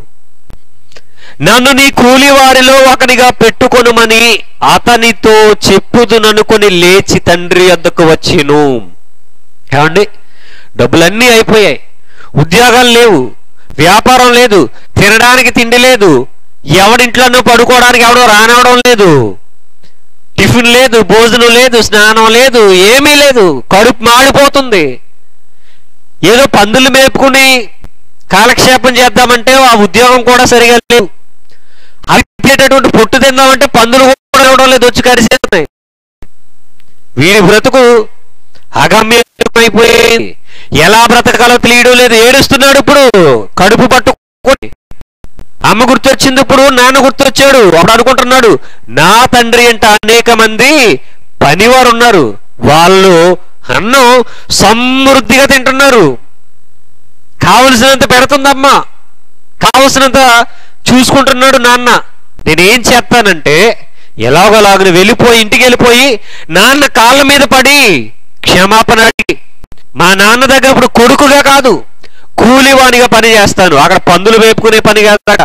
నన్ను నీ కూలివారిలో ఒకనిగా పెట్టుకొనుమని అతనితో చెప్పుదుననుకొని లేచి తండ్రి వద్దకు వచ్చిను ఏమండి డబ్బులన్నీ అయిపోయాయి ఉద్యోగాలు లేవు వ్యాపారం లేదు తినడానికి తిండి లేదు ఎవడింట్లోనూ పడుకోవడానికి ఎవడో రానివ్వడం లేదు టిఫిన్ లేదు భోజనం లేదు స్నానం లేదు ఏమీ లేదు కడుపు మాడిపోతుంది ఏదో పందులు మేపుకుని కాలక్షేపం చేద్దామంటే ఆ ఉద్యోగం కూడా సరిగా లేవు అరిపేటటువంటి పొట్టు తిందామంటే పందులు కూడా ఇవ్వడం లేదు వచ్చి కరిసేస్తున్నాయి వీడి బ్రతుకు అగమ్యమైపోయింది ఎలా బ్రతకాలో తెలియడం లేదు ఏడుస్తున్నాడు ఇప్పుడు కడుపు పట్టుకొని అమ్మ గుర్తొచ్చింది ఇప్పుడు నాన్న గుర్తొచ్చాడు అప్పుడు అనుకుంటున్నాడు నా తండ్రి అంట అనేక మంది పనివారు ఉన్నారు వాళ్ళు అన్నం సమృద్ధిగా తింటున్నారు కావలసినంత పెడుతుందమ్మ కావలసినంత చూసుకుంటున్నాడు నాన్న నేనేం చేస్తానంటే ఎలాగోలాగని వెళ్ళిపోయి ఇంటికి వెళ్ళిపోయి నాన్న కాళ్ళ మీద పడి క్షమాపణ అడిగి మా నాన్న దగ్గర ఇప్పుడు కొడుకుగా కాదు కూలివానిగా పని చేస్తాను అక్కడ పందులు వేపుకునే పని కాదట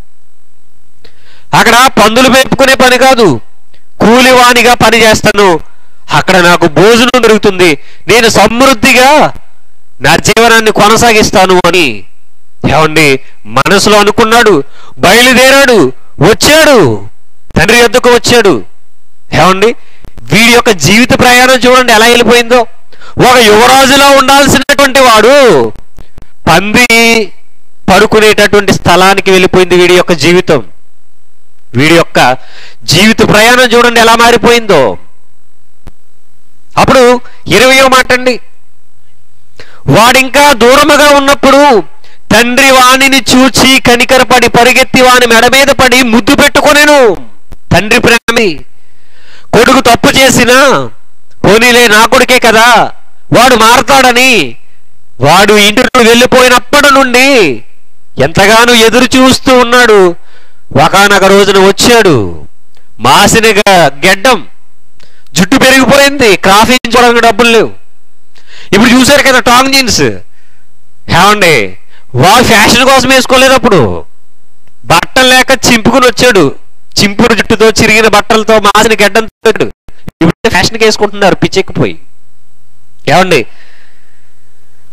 అక్కడ పందులు వేపుకునే పని కాదు కూలివానిగా పని చేస్తాను అక్కడ నాకు భోజనం దొరుకుతుంది నేను సమృద్ధిగా నా జీవనాన్ని కొనసాగిస్తాను అని ఏమండి మనసులో అనుకున్నాడు బయలుదేరాడు వచ్చాడు తండ్రి యొద్దకు వచ్చాడు ఏమండి వీడి యొక్క జీవిత ప్రయాణం చూడండి ఎలా వెళ్ళిపోయిందో ఒక యువరాజులో ఉండాల్సినటువంటి వాడు పంది పడుకునేటటువంటి స్థలానికి వెళ్ళిపోయింది వీడి యొక్క జీవితం వీడి యొక్క జీవిత ప్రయాణం చూడండి ఎలా మారిపోయిందో అప్పుడు ఇరవయో మాట అండి వాడింకా దూరముగా ఉన్నప్పుడు తండ్రి వాణిని చూచి కనికరపడి పరిగెత్తి వాని మెడ మీద పడి ముద్దు పెట్టుకొనెను తండ్రి ప్రేమి కొడుకు తప్పు చేసినా పోనీలే నా కొడుకే కదా వాడు మారతాడని వాడు ఇంటి నుండి వెళ్ళిపోయినప్పటి నుండి ఎంతగానో ఎదురు చూస్తూ ఉన్నాడు ఒకనొక రోజున వచ్చాడు మాసిన గ- గెడ్డం జుట్టు పెరిగిపోయింది కాఫీ చూడడానికి డబ్బులు లేవు ఇప్పుడు చూశారు కదా టాంగ్ జీన్స్ ఏమండి వాడు ఫ్యాషన్ కోసం వేసుకోలేదు అప్పుడు బట్టలు లేక చింపుకుని వచ్చాడు చింపుడు జుట్టుతో చిరిగిన బట్టలతో మాసిన గడ్డంతో ఇప్పుడు ఫ్యాషన్కి వేసుకుంటున్నారు పిచ్చెక్కిపోయి ఏమండి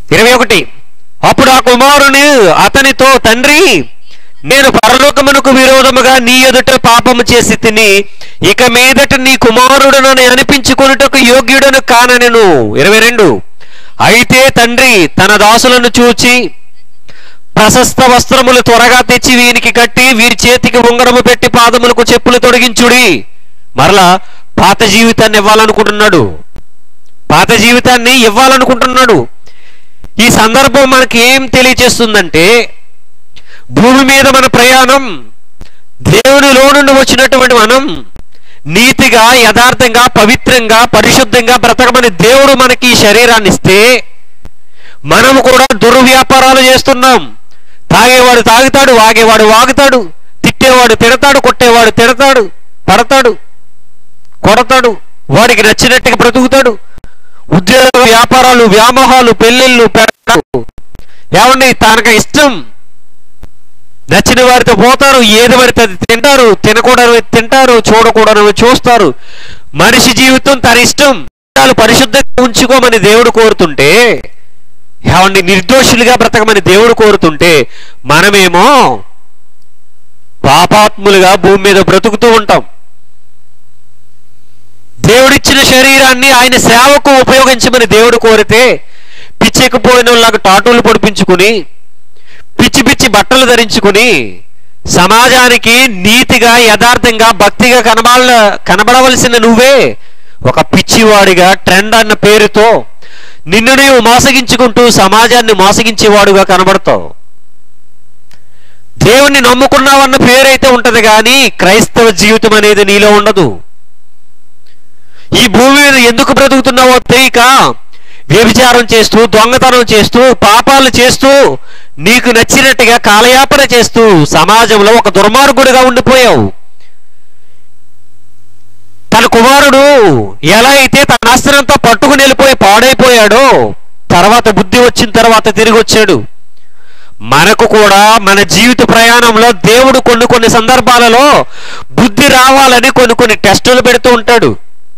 ఇరవై ఒకటి అప్పుడు ఆ కుమారుని అతనితో తండ్రి నేను పరలోకమునకు విరోధముగా నీ ఎదుట పాపము చేసి తిని ఇక మీదట నీ కుమారుడునని అనిపించుకొనుటకు యోగ్యుడను కాననెను ఇరవై రెండు అయితే తండ్రి తన దాసులను చూచి ప్రశస్త వస్త్రములు త్వరగా తెచ్చి వీనికి కట్టి వీరి చేతికి ఉంగరము పెట్టి పాదములకు చెప్పులు తొడిగించుడి మరలా పాత జీవితాన్ని ఇవ్వాలనుకుంటున్నాడు పాత జీవితాన్ని ఇవ్వాలనుకుంటున్నాడు ఈ సందర్భం మనకి ఏం తెలియచేస్తుందంటే భూమి మీద మన ప్రయాణం దేవునిలో నుండి వచ్చినటువంటి మనం నీతిగా యథార్థంగా పవిత్రంగా పరిశుద్ధంగా బ్రతకమని దేవుడు మనకి ఈ శరీరాన్ని ఇస్తే మనము కూడా దుర్వ్యాపారాలు చేస్తున్నాం తాగేవాడు తాగుతాడు వాగేవాడు వాగుతాడు తిట్టేవాడు తిడతాడు కొట్టేవాడు తిడతాడు పడతాడు కొడతాడు వాడికి నచ్చినట్టుగా బ్రతుకుతాడు ఉద్యోగ వ్యాపారాలు వ్యామోహాలు పెళ్ళిళ్ళు పెడతాడు ఏమండి తనకు ఇష్టం నచ్చిన వారితో పోతారు ఏది పడితే అది తింటారు తినకూడనివి తింటారు చూడకూడనివి చూస్తారు మనిషి జీవితం తన ఇష్టం వాళ్ళు పరిశుద్ధంగా ఉంచుకోమని దేవుడు కోరుతుంటే ఏమండి నిర్దోషులుగా బ్రతకమని దేవుడు కోరుతుంటే మనమేమో పాపాత్ములుగా భూమి మీద బ్రతుకుతూ ఉంటాం దేవుడిచ్చిన శరీరాన్ని ఆయన సేవకు ఉపయోగించమని దేవుడు కోరితే పిచ్చెక్కిపోయిన వాళ్ళకి టాటూలు పొడిపించుకుని పిచ్చి పిచ్చి బట్టలు ధరించుకుని సమాజానికి నీతిగా యథార్థంగా భక్తిగా కనబడ కనబడవలసిన నువ్వే ఒక పిచ్చివాడిగా ట్రెండ్ అన్న పేరుతో నిన్ను నీవు మోసగించుకుంటూ సమాజాన్ని మోసగించేవాడుగా కనబడతావు దేవుణ్ణి నమ్ముకున్నావన్న పేరైతే ఉంటది కానీ క్రైస్తవ జీవితం అనేది నీలో ఉండదు ఈ భూమి మీద ఎందుకు బ్రతుకుతున్నావో తెలియక వ్యభిచారం చేస్తూ దొంగతనం చేస్తూ పాపాలు చేస్తూ నీకు నచ్చినట్టుగా కాలయాపన చేస్తూ సమాజంలో ఒక దుర్మార్గుడిగా ఉండిపోయావు తన కుమారుడు ఎలా అయితే తన ఆస్తినంతా పట్టుకుని వెళ్ళిపోయి పాడైపోయాడో తర్వాత బుద్ధి వచ్చిన తర్వాత తిరిగి వచ్చాడు మనకు కూడా మన జీవిత ప్రయాణంలో దేవుడు కొన్ని కొన్ని సందర్భాలలో బుద్ధి రావాలని కొన్ని కొన్ని టెస్టులు పెడుతూ ఉంటాడు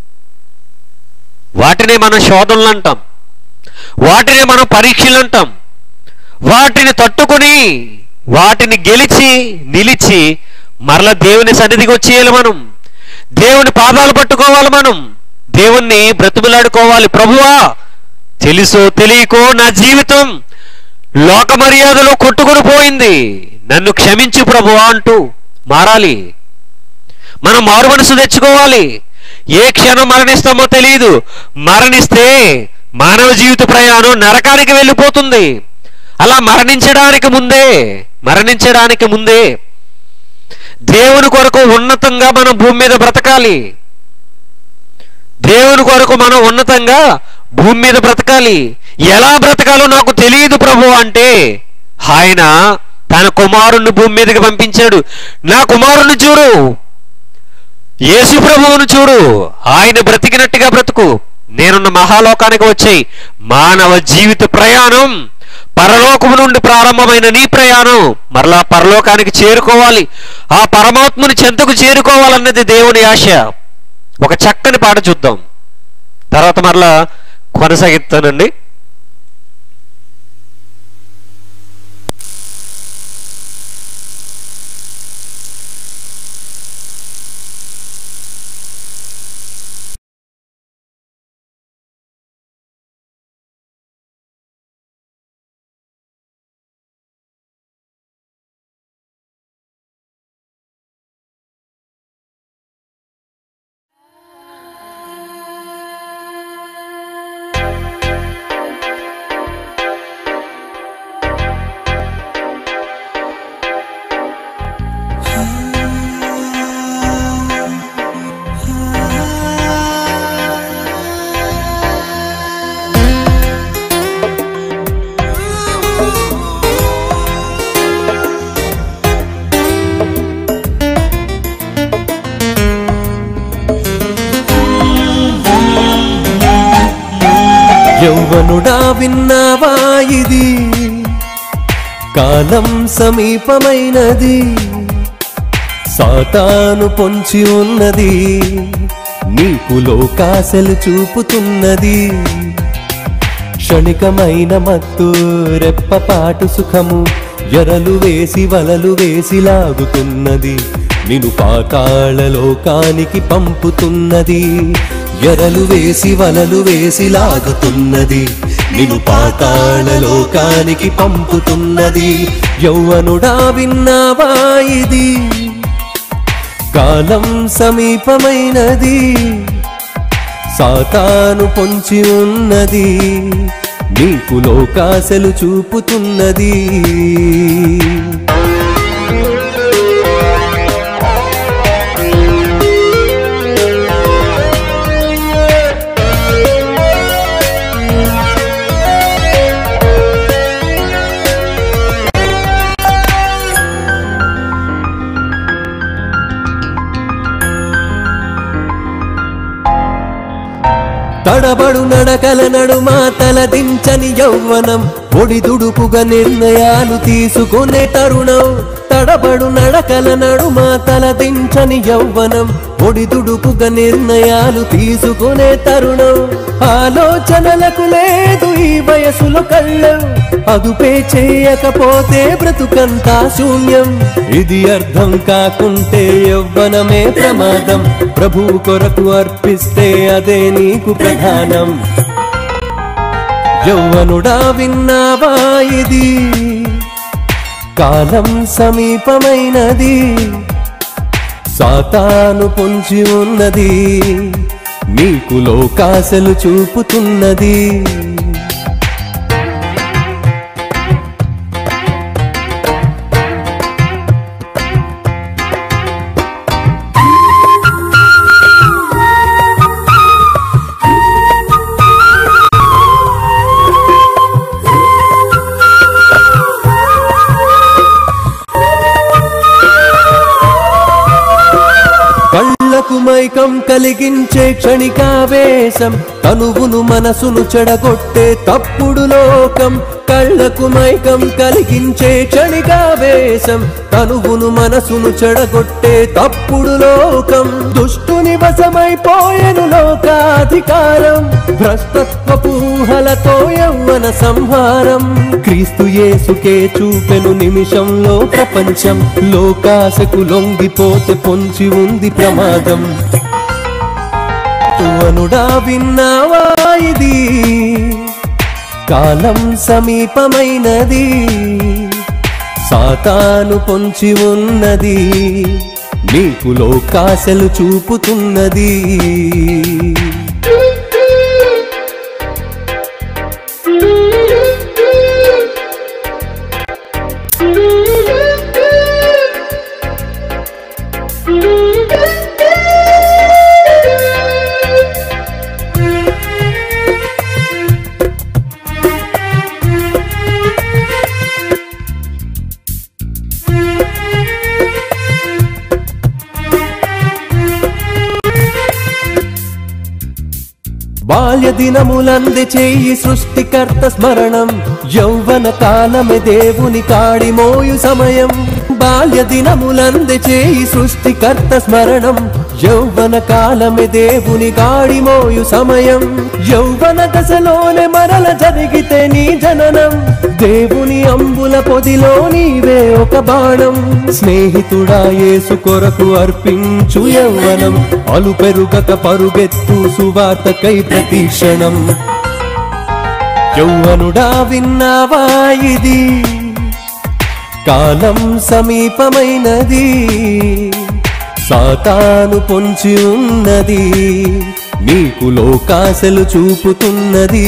వాటిని మనం శోధనలు అంటాం వాటిని మనం పరీక్షలు అంటాం వాటిని తట్టుకుని వాటిని గెలిచి నిలిచి మరల దేవుని సన్నిధికి వచ్చేయాలి మనం దేవుని పాదాలు పట్టుకోవాలి మనం దేవుణ్ణి బ్రతుకులాడుకోవాలి ప్రభువా తెలుసో తెలియకో నా జీవితం లోక మర్యాదలో కొట్టుకుని పోయింది నన్ను క్షమించు ప్రభువా అంటూ మారాలి మనం మారు మనసు తెచ్చుకోవాలి ఏ క్షణం మరణిస్తామో తెలియదు మరణిస్తే మానవ జీవిత ప్రయాణం నరకానికి వెళ్ళిపోతుంది అలా మరణించడానికి ముందే మరణించడానికి ముందే దేవుని కొరకు ఉన్నతంగా మనం భూమి మీద బ్రతకాలి దేవుని కొరకు మనం ఉన్నతంగా భూమి మీద బ్రతకాలి ఎలా బ్రతకాలో నాకు తెలియదు ప్రభు అంటే ఆయన తన కుమారుణ్ణి భూమి మీదకి పంపించాడు నా కుమారుణ్ణి చూడు యేసు ప్రభువును చూడు ఆయన బ్రతికినట్టుగా బ్రతుకు నేనున్న మహాలోకానికి వచ్చాయి మానవ జీవిత ప్రయాణం పరలోకము నుండి ప్రారంభమైన నీ ప్రయాణం మరలా పరలోకానికి చేరుకోవాలి ఆ పరమాత్ముని చెంతకు చేరుకోవాలన్నది దేవుని ఆశ ఒక చక్కని పాట చూద్దాం తర్వాత మరలా కొనసాగిస్తానండి
యౌవనుడా విన్నావా ఇది కాలం సమీపమైనది సాతాను పొంచి ఉన్నది నీకు లోకాశలు చూపుతున్నది క్షణికమైన మత్తు రెప్పపాటు సుఖము ఎరలు వేసి వలలు వేసి లాగుతున్నది నిను పాతాళ లోకానికి పంపుతున్నది ఎరలు వేసి వలలు వేసి లాగుతున్నది నిను పాతాళ లోకానికి పంపుతున్నది యౌవనుడా విన్నావా ఇది కాలం సమీపమైనది సాతాను పొంచి ఉన్నది నీకు లోకాశలు చూపుతున్నది తడబడు నడకల నడుమ తలదించని యౌవనం ఒడిదుడుకుగా నిర్ణయాలు తీసుకునే తరుణం తడబడు నడకల నడుమ తలదించని యౌవనం ఒడిదుడుకుగా నిర్ణయాలు తీసుకునే తరుణం ఆలోచనలకు లేదు ఈ వయసులో కళ్ళం అదుపే చేయకపోతే బ్రతుకంతా శూన్యం ఇది అర్థం కాకుంటే యవ్వనమే ప్రమాదం ప్రభువు కొరకు అర్పిస్తే అదే నీకు ప్రధానం యౌవనుడా విన్నావా ఇది కాలం సమీపమైనది సాతాను పొంచి ఉన్నది నీకు లోకాశలు చూపుతున్నది కళ్ళకు మైకం కలిగించే క్షణికావేశం తనువును మనసును చెడగొట్టే తప్పుడు లోకం కళ్ళకు మైకం కలిగించే క్షణికావేశం తనువును మనసును చెడగొట్టే తప్పుడు లోకం దుష్టుని వశమైపోయెను లోకాధికారం భ్రష్టత్వపు ఊహలతో యవ్వన సంహారం క్రీస్తు యేసుకే చూపెను నిమిషంలో ప్రపంచం లోకాశకు లొంగిపోతే పొంచి ఉంది ప్రమాదం తువనుడా విన్నావా ఇది కాలం సమీపమైనది సాతాను పొంచి ఉన్నది నీకు లోకాశలు చూపుతున్నది బాల్య దినములంది చేయి సృష్టికర్త స్మరణం యౌవన కాలమే దేవుని కాడి మోయు సమయం బాల్య దినములంది చేయి సృష్టికర్త స్మరణం యౌవన కాలమే దేవుని కాడి మోయు సమయం యౌవన దశలోనే మరల జరిగితే నీ జననం దేవుని అంబుల పొదిలో నీవే ఒక బాణం స్నేహితుడా యేసు కొరకు అర్పించు యౌవనం అలు పెరుగక పరుగెత్తు సువార్తకై ప్రతి క్షణం యౌవనుడా విన్నావా ఇది కాలం సమీపమైనది సాతాను పొంచి ఉన్నది నీకు లోకాశలు చూపుతున్నది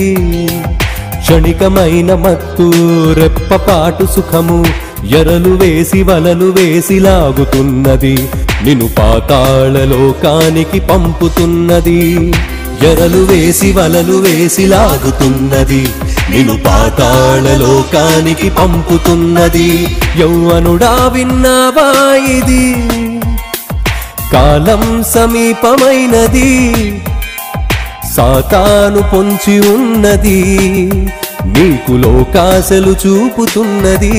క్షణికమైన మత్తు రెప్పపాటు సుఖము ఎరలు వేసి వలలు వేసి లాగుతున్నది నిన్ను పాతాళ లోకానికి పంపుతున్నది ఎరలు వేసి వలలు వేసి లాగుతున్నది నిన్ను పాతాళ లోకానికి పంపుతున్నది యౌవనుడా విన్నావా ఇది కాలం సమీపమైనది సాతాను పొంచి ఉన్నది నీకు లోకాశలు చూపుతున్నది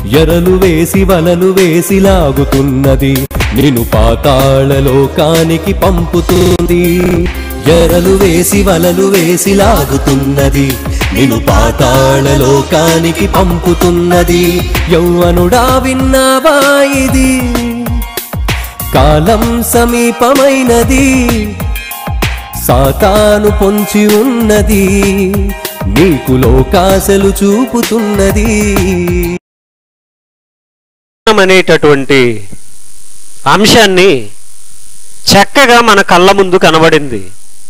ఎరలు వేసి వలలు వేసి లాగుతున్నది నేను పాతాళ లోకానికి పంపుతుంది ఎరలు వేసి వలలు వేసి లాగుతున్నది నేను పాతాళ లోకానికి పంపుతున్నది యౌవనుడా విన్నావా ఇది కాలం సమీపమైనది సాతాను పొంచి ఉన్నది నీకు లోకాశలు చూపుతున్నది
అనేటటువంటి అంశాన్ని చక్కగా మన కళ్ళ ముందు కనబడింది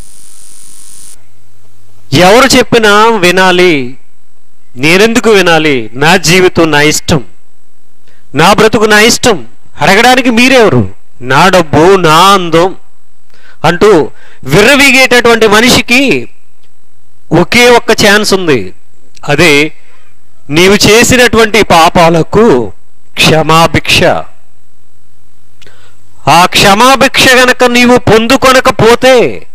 ఎవరు చెప్పినా వినాలి నేనెందుకు వినాలి నా జీవితం నా ఇష్టం నా బ్రతుకు నా ఇష్టం అడగడానికి మీరెవరు నా డబ్బు నా అందం అంటూ విర్రవీగేటటువంటి మనిషికి ఒకే ఒక్క ఛాన్స్ ఉంది అదే నీవు చేసినటువంటి పాపాలకు క్షమాభిక్ష ఆ క్షమాభిక్ష గనక నీవు పొందుకొనకపోతే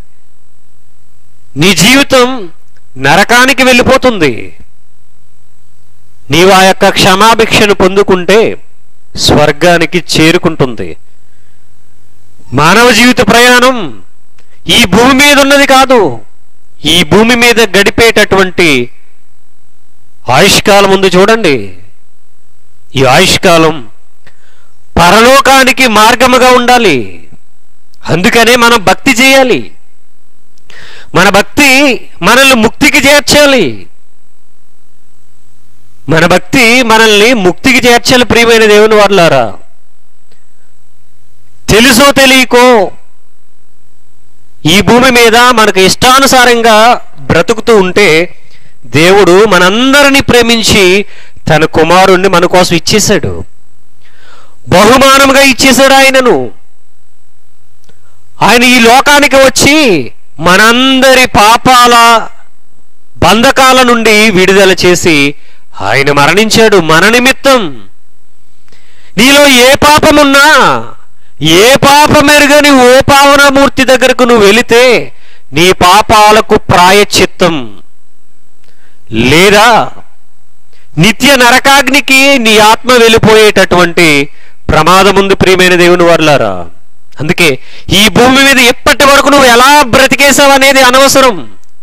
నీ జీవితం నరకానికి వెళ్ళిపోతుంది నీవు ఆ యొక్క క్షమాభిక్షను పొందుకుంటే స్వర్గానికి చేరుకుంటుంది మానవ జీవిత ప్రయాణం ఈ భూమి మీద ఉన్నది కాదు ఈ భూమి మీద గడిపేటటువంటి ఆయుష్కాలం ఉంది చూడండి ఈ ఆయుష్కాలం పరలోకానికి మార్గముగా ఉండాలి అందుకనే మనం భక్తి చేయాలి మన భక్తి మనల్ని ముక్తికి చేర్చాలి మన భక్తి మనల్ని ముక్తికి చేర్చాలి ప్రియమైన దేవుని వాళ్ళారా తెలుసో తెలియకో ఈ భూమి మీద మనకు ఇష్టానుసారంగా బ్రతుకుతూ ఉంటే దేవుడు మనందరినీ ప్రేమించి తన కుమారుణ్ణి మన కోసం ఇచ్చేశాడు బహుమానముగా ఇచ్చేశాడు ఆయనను ఆయన ఈ లోకానికి వచ్చి మనందరి పాపాల బంధకాల నుండి విడుదల చేసి ఆయన మరణించాడు మన నిమిత్తం నీలో ఏ పాపమున్నా ఏ పాపమెరుగని ఓ పావనమూర్తి దగ్గరకు నువ్వు వెళితే నీ పాపాలకు ప్రాయశ్చిత్తం లేదా నిత్య నరకాగ్నికి నీ ఆత్మ వెళ్ళిపోయేటటువంటి ప్రమాదం ఉంది ప్రియమైన దేవుని వర్లారా అందుకే ఈ భూమి మీద ఎప్పటి వరకు నువ్వు ఎలా బ్రతికేశావు అనేది అనవసరం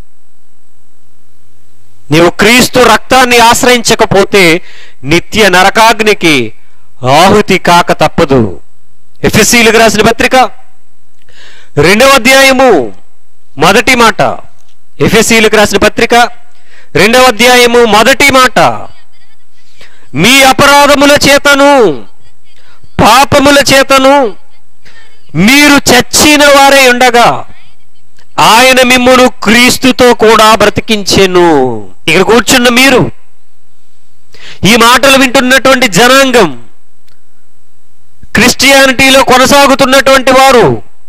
నీవు క్రీస్తు రక్తాన్ని ఆశ్రయించకపోతే నిత్య నరకాగ్నికి ఆహుతి కాక తప్పదు ఎఫ్ఎస్సీలకు రాసిన పత్రిక రెండవ అధ్యాయము మొదటి మాట ఎఫ్ఎస్సీలకు రాసిన పత్రిక రెండవ అధ్యాయము మొదటి మాట మీ అపరాధముల చేతను పాపముల చేతను మీరు చచ్చిన వారే ఉండగా ఆయన మిమ్మును క్రీస్తుతో కూడా బ్రతికించెను ఇక్కడ కూర్చున్న మీరు ఈ మాటలు వింటున్నటువంటి జనాంగం క్రిస్టియానిటీలో కొనసాగుతున్నటువంటి వారు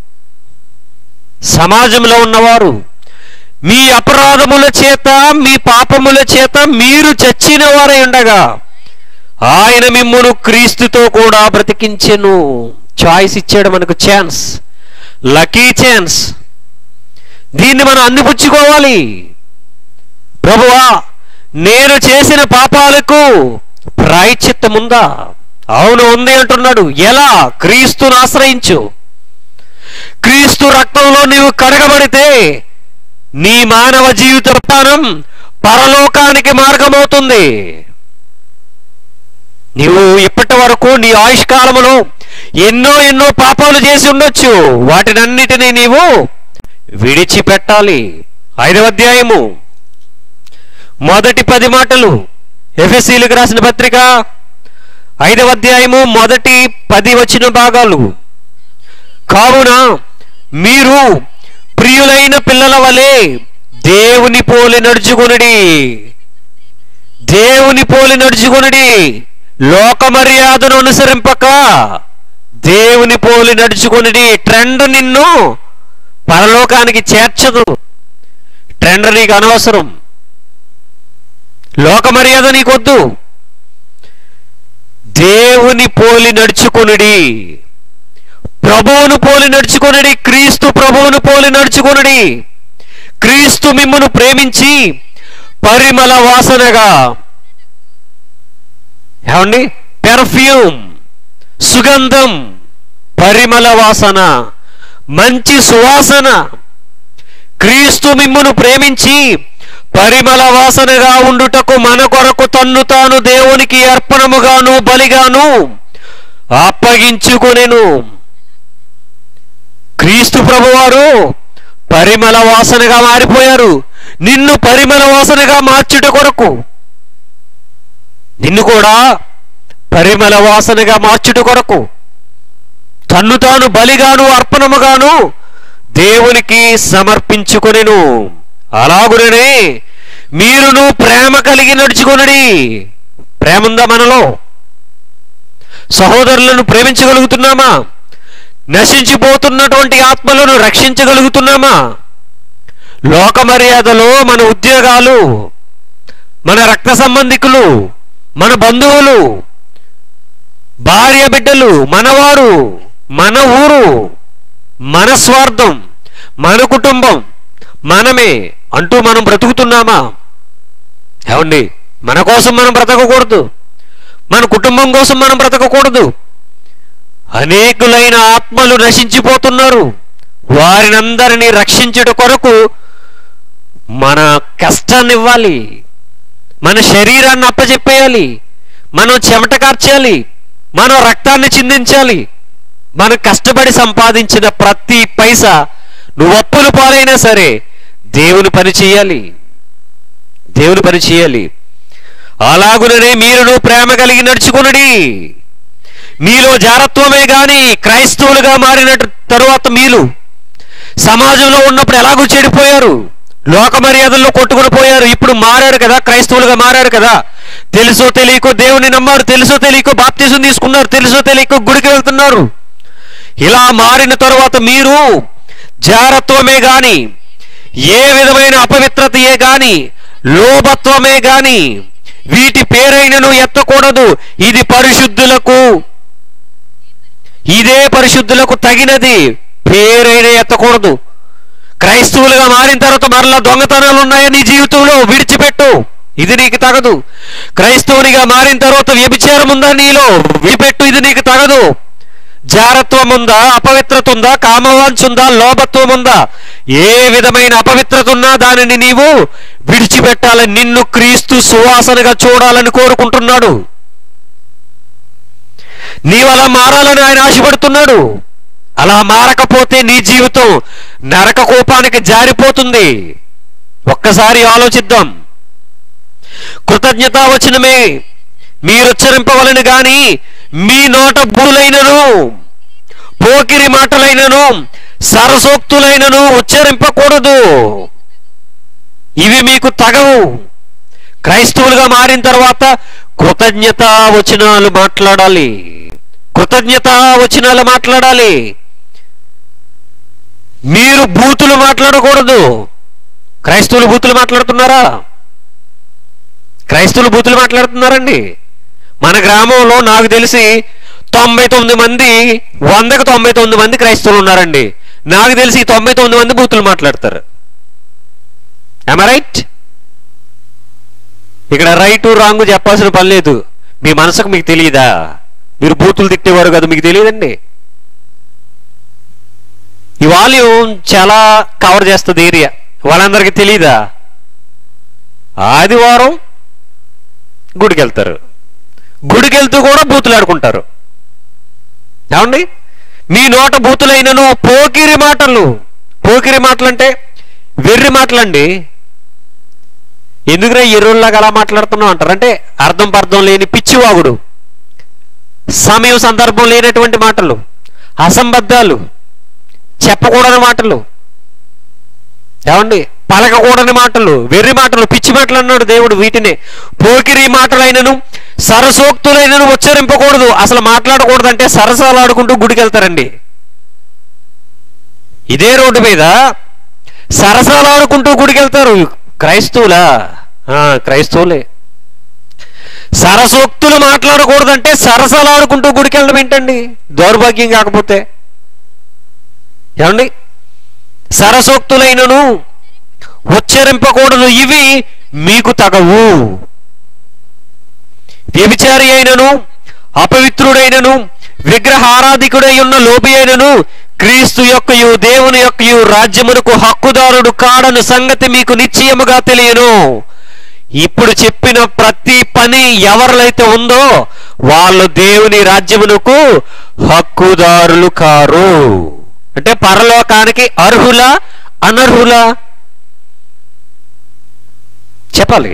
సమాజంలో ఉన్నవారు మీ అపరాధముల చేత మీ పాపముల చేత మీరు చచ్చిన వారై ఉండగా ఆయన మిమ్మును క్రీస్తుతో కూడా బ్రతికించెను చాయిస్ ఇచ్చాడు మనకు ఛాన్స్ లక్కీ ఛాన్స్ దీన్ని మనం అందిపుచ్చుకోవాలి ప్రభువా నేను చేసిన పాపాలకు ప్రాయశ్చిత్తం ఉందా అవును ఉంది అంటున్నాడు ఎలా క్రీస్తును ఆశ్రయించు క్రీస్తు రక్తంలో నీవు కడగబడితే నీ మానవ జీవిత ప్రయాణం పరలోకానికి మార్గమవుతుంది నీవు ఇప్పటి వరకు నీ ఆయుష్కాలములో ఎన్నో ఎన్నో పాపాలు చేసి ఉండొచ్చు వాటినన్నిటినీ నీవు విడిచిపెట్టాలి ఐదవ అధ్యాయము మొదటి పది మాటలు ఎఫ్ఎస్సీలకు రాసిన పత్రిక ఐదవ అధ్యాయము మొదటి పది వచ్చిన భాగాలు కావున మీరు ప్రియులైన పిల్లల వలె దేవుని పోలి నడుచుకునుడి దేవుని పోలి నడుచుకునుడి లోక మర్యాదను అనుసరింపక దేవుని పోలి నడుచుకునుడి ట్రెండ్ నిన్ను పరలోకానికి చేర్చదు ట్రెండ్ నీకు అనవసరం లోక మర్యాద నీకొద్దు దేవుని పోలి నడుచుకునుడి ప్రభువును పోలి నడుచుకొనుడి క్రీస్తు ప్రభువును పోలి నడుచుకొనుడి క్రీస్తు మిమ్మును ప్రేమించి పరిమళ వాసనగా ఏమండి పెర్ఫ్యూమ్ సుగంధం పరిమళ వాసన మంచి సువాసన క్రీస్తు మిమ్మును ప్రేమించి పరిమళ వాసనగా ఉండుటకు మన కొరకు తన్ను తాను దేవునికి అర్పణముగాను బలిగాను అప్పగించుకొనెను క్రీస్తు ప్రభువారు పరిమళ వాసనగా మారిపోయారు నిన్ను పరిమళ వాసనగా మార్చుట కొరకు నిన్ను కూడా పరిమళ వాసనగా మార్చుట కొరకు తన్ను తాను బలిగాను అర్పణముగాను దేవునికి సమర్పించుకొనెను అలాగుననే మీరును ప్రేమ కలిగి నడుచుకొనడి ప్రేమ ఉందా మనలో సహోదరులను ప్రేమించగలుగుతున్నామా నశించిపోతున్నటువంటి ఆత్మలను రక్షించగలుగుతున్నామా లోక మర్యాదలో మన ఉద్యోగాలు మన రక్త సంబంధికులు మన బంధువులు భార్య బిడ్డలు మనవారు మన ఊరు మన స్వార్థం మన కుటుంబం మనమే అంటూ మనం బ్రతుకుతున్నామా ఏమండి మన కోసం మనం బ్రతకకూడదు మన కుటుంబం కోసం మనం బ్రతకకూడదు అనేకులైన ఆత్మలు నశించిపోతున్నారు వారినందరినీ రక్షించుట కొరకు మన కష్టాన్ని ఇవ్వాలి మన శరీరాన్ని అప్పచెప్పేయాలి మనం చెమట కార్చాలి మనం రక్తాన్ని చిందించాలి మనం కష్టపడి సంపాదించిన ప్రతి పైసా నువ్వు అప్పుల పాలైనా సరే దేవుని పని చేయాలి దేవుని పని చేయాలి అలాగుననే మీరును ప్రేమ కలిగి నడుచుకునడి మీలో జారత్వమే గాని క్రైస్తవులుగా మారిన తరువాత మీరు సమాజంలో ఉన్నప్పుడు ఎలాగూ చెడిపోయారు లోక మర్యాదల్లో కొట్టుకుని పోయారు ఇప్పుడు మారారు కదా క్రైస్తవులుగా మారారు కదా తెలుసో తెలియకో దేవుని నమ్మారు తెలుసో తెలియకో బాప్తిజం తీసుకున్నారు తెలుసో తెలియకో గుడికి వెళ్తున్నారు ఇలా మారిన తరువాత మీరు జారత్వమే గాని ఏ విధమైన అపవిత్రతయే గాని లోభత్వమే గాని వీటి పేరైనను ఎత్తకూడదు ఇది పరిశుద్ధులకు ఇదే పరిశుద్ధులకు తగినది పేరైన ఎత్తకూడదు క్రైస్తవులుగా మారిన తర్వాత మరలా దొంగతనాలు ఉన్నాయా నీ జీవితంలో విడిచిపెట్టు ఇది నీకు తగదు క్రైస్తవునిగా మారిన తర్వాత వ్యభిచారం ఉందా నీలో విడిపెట్టు ఇది నీకు తగదు జారత్వం ఉందా అపవిత్రత ఉందా కామవాంఛ ఉందా లోభత్వం ఉందా ఏ విధమైన అపవిత్రత ఉన్నా దానిని నీవు విడిచిపెట్టాలని నిన్ను క్రీస్తు సువాసనగా చూడాలని కోరుకుంటున్నాడు నీవు అలా మారాలని ఆయన ఆశపడుతున్నాడు అలా మారకపోతే నీ జీవితం నరక కోపానికి జారిపోతుంది ఒక్కసారి ఆలోచిద్దాం కృతజ్ఞత వచనమే మీరుచ్చరింపవలను గాని మీ నోట బులైనను పోకిరి మాటలైనను సరసోక్తులైనను ఉచ్చరింపకూడదు ఇవి మీకు తగవు క్రైస్తవులుగా మారిన తర్వాత కృతజ్ఞత వచనాలు మాట్లాడాలి కృతజ్ఞత వచనాలు మాట్లాడాలి మీరు బూతులు మాట్లాడకూడదు క్రైస్తవులు బూతులు మాట్లాడుతున్నారా క్రైస్తవులు బూతులు మాట్లాడుతున్నారండి మన గ్రామంలో నాకు తెలిసి తొంభై తొమ్మిది మంది వందకు తొంభై తొమ్మిది మంది క్రైస్తవులు ఉన్నారండి నాకు తెలిసి ఈ తొంభై తొమ్మిది మంది బూతులు మాట్లాడతారు రైట్ ఇక్కడ రైటు రాంగు చెప్పాల్సిన పని లేదు మీ మనసుకు మీకు తెలియదా మీరు బూతులు తిట్టేవారు కదా మీకు తెలియదండి ఈ వాల్యూమ్ చాలా కవర్ చేస్తుంది ఏరియా వాళ్ళందరికీ తెలియదా ఆదివారం గుడికి వెళ్తారు గుడికి వెళ్తూ కూడా బూతులు ఆడుకుంటారు ఏమండి మీ నోట బూతులైనను పోకిరి మాటలు పోకిరి మాటలు అంటే వెర్రి మాటలండి ఎందుకురా ఎర్రుల్లాగా అలా మాట్లాడుతున్నావు అంటారు అంటే అర్థం పర్థం లేని పిచ్చివాగుడు సమయం సందర్భం లేనటువంటి మాటలు అసంబద్ధాలు చెప్పకూడని మాటలు ఏమండి పలకకూడని మాటలు వెర్రి మాటలు పిచ్చి మాటలు అన్నాడు దేవుడు వీటిని పోకిరి మాటలైనను సరసోక్తులైనను ఉచ్చరింపకూడదు అసలు మాట్లాడకూడదు అంటే సరసాలు ఆడుకుంటూ గుడికి వెళ్తారండి ఇదే రోడ్డు మీద సరసాలు ఆడుకుంటూ గుడికి వెళ్తారు క్రైస్తవులా ఆ, క్రైస్తవులే సరసోక్తులు మాట్లాడకూడదంటే సరసాలు ఆడుకుంటూ గుడికి వెళ్ళడం ఏంటండి దౌర్భాగ్యం కాకపోతే ఏమండి సరసోక్తులైనను ఉచ్చరింపకూడదు ఇవి మీకు తగవు వ్యభిచారి అయినను అపవిత్రుడైనను విగ్రహారాధికుడై ఉన్న లోపి అయినను క్రీస్తు యొక్కయు దేవుని యొక్కయు రాజ్యమునకు హక్కుదారుడు కాడను సంగతి మీకు నిశ్చయముగా తెలియను ఇప్పుడు చెప్పిన ప్రతి పని ఎవరిలైతే ఉందో వాళ్ళు దేవుని రాజ్యమునకు హక్కుదారులు కారు అంటే పరలోకానికి అర్హుల అనర్హుల చెప్పాలి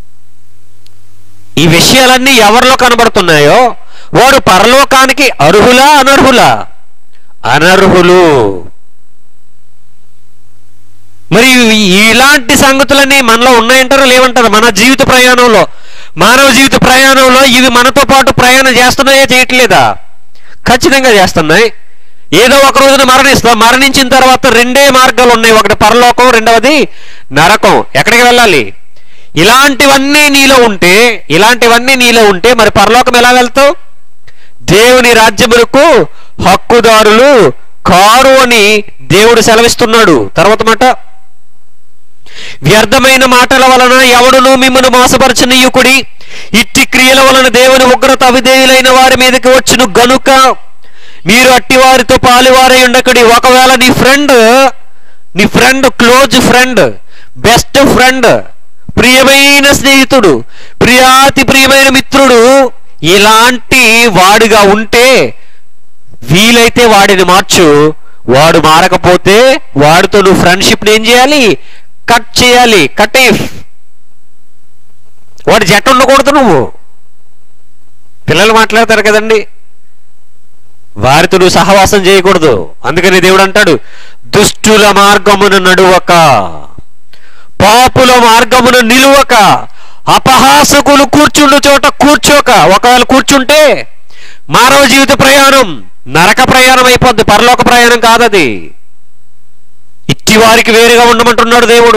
ఈ విషయాలన్నీ ఎవరిలో కనబడుతున్నాయో వారు పరలోకానికి అర్హులా అనర్హులా అనర్హులు మరి ఇలాంటి సంగతులన్నీ మనలో ఉన్నాయంటారా లేవంటారా మన జీవిత ప్రయాణంలో మానవ జీవిత ప్రయాణంలో ఇవి మనతో పాటు ప్రయాణం చేస్తున్నాయా చేయట్లేదా ఖచ్చితంగా చేస్తున్నాయి ఏదో ఒక రోజున మరణిస్తాం మరణించిన తర్వాత రెండే మార్గాలు ఉన్నాయి ఒకటి పరలోకం రెండవది నరకం ఎక్కడికి వెళ్ళాలి ఇలాంటివన్నీ నీలో ఉంటే ఇలాంటివన్నీ నీలో ఉంటే మరి పరలోకం ఎలా వెళ్తావు దేవుని రాజ్యములకు హక్కుదారులు కారు అని దేవుడు సెలవిస్తున్నాడు తర్వాత మాట వ్యర్థమైన మాటల వలన ఎవడును మిమ్మల్ని మోసపరచనీయుకుడి ఇట్టి క్రియల వలన దేవుని ఉగ్రత అవిధేయులైన వారి మీదకి వచ్చును గనుక మీరు అట్టి వారితో పాలువారై ఉండకడి ఒకవేళ నీ ఫ్రెండ్ నీ friend close friend best friend ప్రియమైన స్నేహితుడు ప్రియాతి ప్రియమైన మిత్రుడు ఇలాంటి వాడుగా ఉంటే వీలైతే వాడిని మార్చు వాడు మారకపోతే వాడితో నువ్వు ఫ్రెండ్షిప్ని ఏం చేయాలి కట్ చేయాలి కట్ ఇఫ్ వాడి జట్టు ఉండకూడదు నువ్వు పిల్లలు మాట్లాడతారు కదండి వారితో నువ్వు సహవాసం చేయకూడదు అందుకని దేవుడు అంటాడు దుష్టుల మార్గమును నడువక పాపుల మార్గమును నిలువక అపహాసకులు కూర్చుండు చోట కూర్చోక ఒకవేళ కూర్చుంటే మానవ జీవిత ప్రయాణం నరక ప్రయాణం అయిపోద్ది పరలోక ప్రయాణం కాదది ఇట్టి వారికి వేరుగా ఉండమంటున్నాడు దేవుడు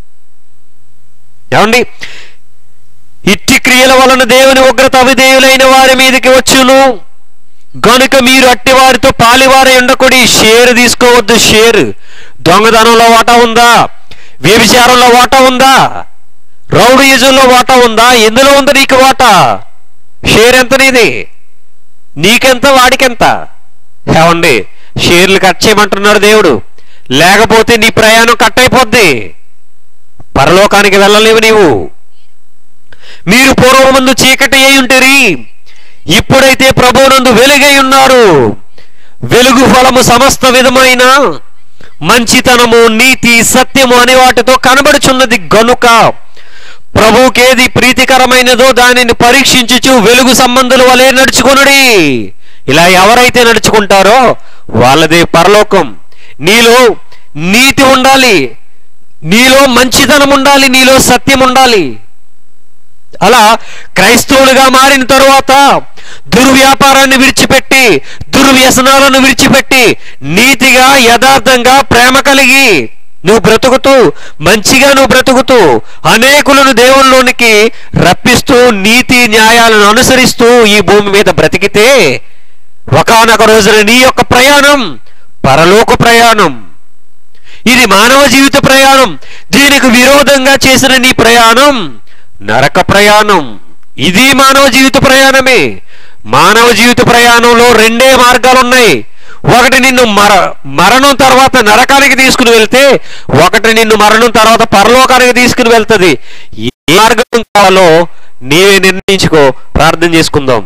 ఏమండి ఇట్టి క్రియల వలన దేవుని ఉగ్రత అవిధేయులైన వారి మీదకి వచ్చును గనుక మీరు అట్టి వారితో పాలివారై ఉండకుడి షేర్ తీసుకోవద్దు షేర్ దొంగతనంలో వాటా ఉందా వ్యభిచారంలో వాటా ఉందా రౌడీజంలో వాటా ఉందా ఎందులో ఉంది నీకు వాటా షేర్ ఎంత నీది నీకెంత వాడికెంత ఏమండి షేర్లు కట్ చేయమంటున్నాడు దేవుడు లేకపోతే నీ ప్రయాణం కట్ అయిపోద్ది పరలోకానికి వెళ్ళలేవు నీవు మీరు పూర్వమందు చీకటి అయి ఉంటిరి ఇప్పుడైతే ప్రభువునందు వెలుగై ఉన్నారు వెలుగు ఫలము సమస్త విధమైన మంచితనము నీతి సత్యము అనే వాటితో కనబడుచున్నది గనుక ప్రభువుకేది ప్రీతికరమైనదో దానిని పరీక్షించుచు వెలుగు సంబంధుల వలె నడుచుకొనుడి ఇలా ఎవరైతే నడుచుకుంటారో వాళ్ళదే పరలోకం నీలో నీతి ఉండాలి నీలో మంచితనం ఉండాలి నీలో సత్యం ఉండాలి అలా క్రైస్తవులుగా మారిన తరువాత దుర్వ్యాపారాన్ని విడిచిపెట్టి దుర్వ్యసనాలను విడిచిపెట్టి నీతిగా యథార్థంగా ప్రేమ కలిగి నువ్వు బ్రతుకుతూ మంచిగా నువ్వు బ్రతుకుతూ అనేకులను దేవుల్లోనికి రప్పిస్తూ నీతి న్యాయాలను అనుసరిస్తూ ఈ భూమి మీద బ్రతికితే ఒకానొక రోజున నీ యొక్క ప్రయాణం పరలోక ప్రయాణం ఇది మానవ జీవిత ప్రయాణం దీనికి విరోధంగా చేసిన నీ ప్రయాణం నరక ప్రయాణం ఇది మానవ జీవిత ప్రయాణమే మానవ జీవిత ప్రయాణంలో రెండే మార్గాలు ఉన్నాయి ఒకటి నిన్ను మర మరణం తర్వాత నరకానికి తీసుకుని వెళ్తే ఒకటి నిన్ను మరణం తర్వాత పరలోకానికి తీసుకుని వెళ్తుంది ఏ మార్గం కావాలో నీవే నిర్ణయించుకో ప్రార్థన చేసుకుందాం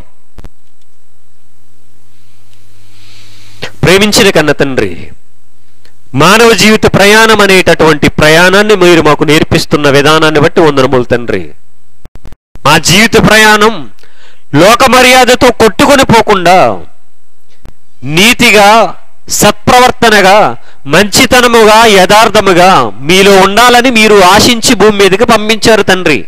ప్రేమించిన కన్న తండ్రి మానవ జీవిత ప్రయాణం అనేటటువంటి ప్రయాణాన్ని మీరు మాకు నేర్పిస్తున్న విధానాన్ని బట్టి వందనములు తండ్రి మా జీవిత ప్రయాణం లోక మర్యాదతో కొట్టుకొని పోకుండా నీతిగా సత్ప్రవర్తనగా మంచితనముగా యథార్థముగా మీలో ఉండాలని మీరు ఆశించి భూమి మీదకి పంపించారు తండ్రి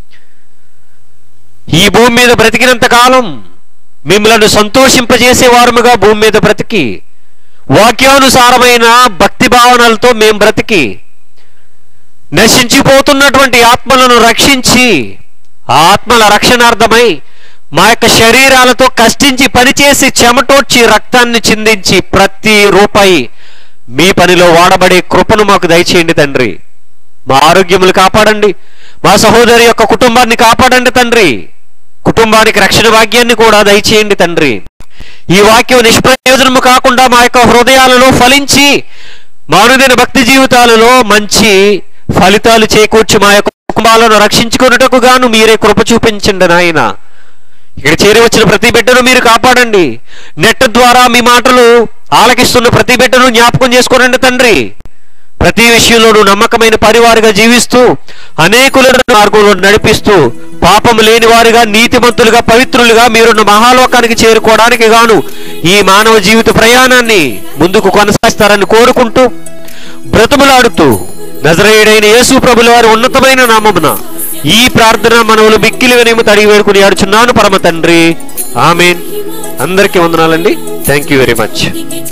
ఈ భూమి మీద బ్రతికినంత కాలం మిమ్మలను సంతోషింపజేసే వారముగా భూమి మీద బ్రతికి వాక్యానుసారమైన భక్తి భావనలతో మేం బ్రతికి నశించిపోతున్నటువంటి ఆత్మలను రక్షించి ఆ ఆత్మల రక్షణార్థమై మా యొక్క శరీరాలతో కష్టించి పనిచేసి చెమటోడ్చి రక్తాన్ని చిందించి ప్రతి రూపాయి మీ పనిలో వాడబడే కృపను మాకు దయచేయండి తండ్రి మా ఆరోగ్యములు కాపాడండి మా సహోదరి యొక్క కుటుంబాన్ని కాపాడండి తండ్రి కుటుంబానికి రక్షణ భాగ్యాన్ని కూడా దయచేయండి తండ్రి ఈ వాక్యం నిష్ప్రయోజనము కాకుండా మా యొక్క హృదయాలలో ఫలించి మానవుదైన భక్తి జీవితాలలో మంచి ఫలితాలు చేకూర్చి మా యొక్క కుటుంబాలను రక్షించుకున్నటకు గాను మీరే కృప చూపించండి నాయన ఇక్కడ చేరి వచ్చిన ప్రతి బిడ్డను మీరు కాపాడండి నెట్ ద్వారా మీ మాటలు ఆలకిస్తున్న ప్రతి బిడ్డను జ్ఞాపకం చేసుకోనండి తండ్రి ప్రతి విషయంలోనూ నమ్మకమైన పరివారిగా జీవిస్తూ అనేకులను మార్గంలో నడిపిస్తూ పాపము లేని వారిగా నీతిమంతులుగా పవిత్రులుగా మీరున్న మహాలోకానికి చేరుకోవడానికి గాను ఈ మానవ జీవిత ప్రయాణాన్ని ముందుకు కొనసాగిస్తారని కోరుకుంటూ బ్రతుములాడుతూ నజరేయుడైన యేసు ప్రభుల వారి ఉన్నతమైన నామమున ఈ ప్రార్థన మనవులు మిక్కిలి వినేము తడిగి వేడుకుని ఆడుచున్నాను పరమ తండ్రి ఆమెన్ అందరికీ వందనాలండి thank you very much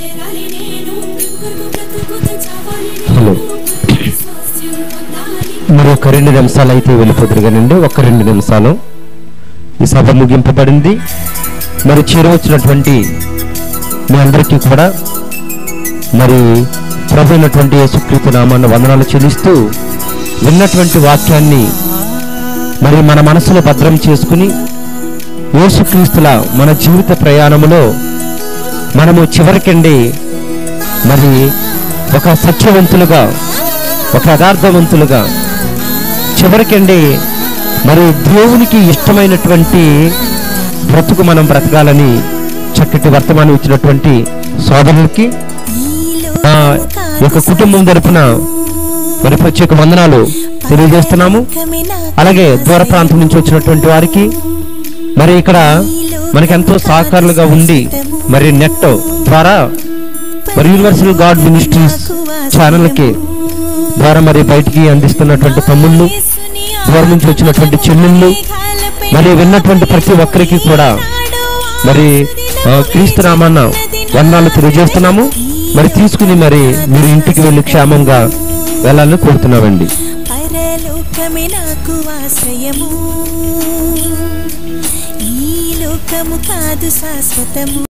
hello మరి ఒక రెండు నిమిషాలు అయితే వెళ్ళిపోతురు కానండి ఒక రెండు నిమిషాలు ఈ సభ ముగింపబడింది మరి చేరవచ్చినటువంటి మీ అందరికీ కూడా మరి ప్రభు అయినటువంటి యేసుక్రీస్తు నామాన్ని వందనాలు చెల్లిస్తూ విన్నటువంటి వాక్యాన్ని మరి మన మనసులో భద్రం చేసుకుని యేసుక్రీస్తుల మన జీవిత ప్రయాణములో మనము చివరికండి మరి ఒక సత్యవంతులుగా ఒక యథార్థవంతులుగా చివరికండి మరి దేవునికి ఇష్టమైనటువంటి బ్రతుకు మనం బ్రతకాలని చక్కటి వర్తమానం ఇచ్చినటువంటి సోదరులకి ఆ యొక్క కుటుంబం తరపున మరి ప్రత్యేక వందనాలు తెలియజేస్తున్నాము అలాగే దూర ప్రాంతం నుంచి వచ్చినటువంటి వారికి మరి ఇక్కడ మనకి ఎంతో సహకారులుగా ఉండి మరి నెట్ ద్వారా మరి యూనివర్సల్ గాడ్ మినిస్ట్రీస్ ఛానల్కి ద్వారా మరి బయటికి అందిస్తున్నటువంటి తమ్ముళ్ళు దూరం నుంచి వచ్చినటువంటి చెల్లెళ్ళు మరి విన్నటువంటి ప్రతి ఒక్కరికి కూడా మరి ఆ, క్రీస్తు నామాన్న వందనాలు తెలియజేస్తున్నాము మరి తీసుకుని మరి మీరు ఇంటికి వెళ్ళి క్షేమంగా వెళ్ళాలని కోరుతున్నామండి
పరలోకమే నాకు ఆశ్రయము ఈ లోకము కాదు శాశ్వతము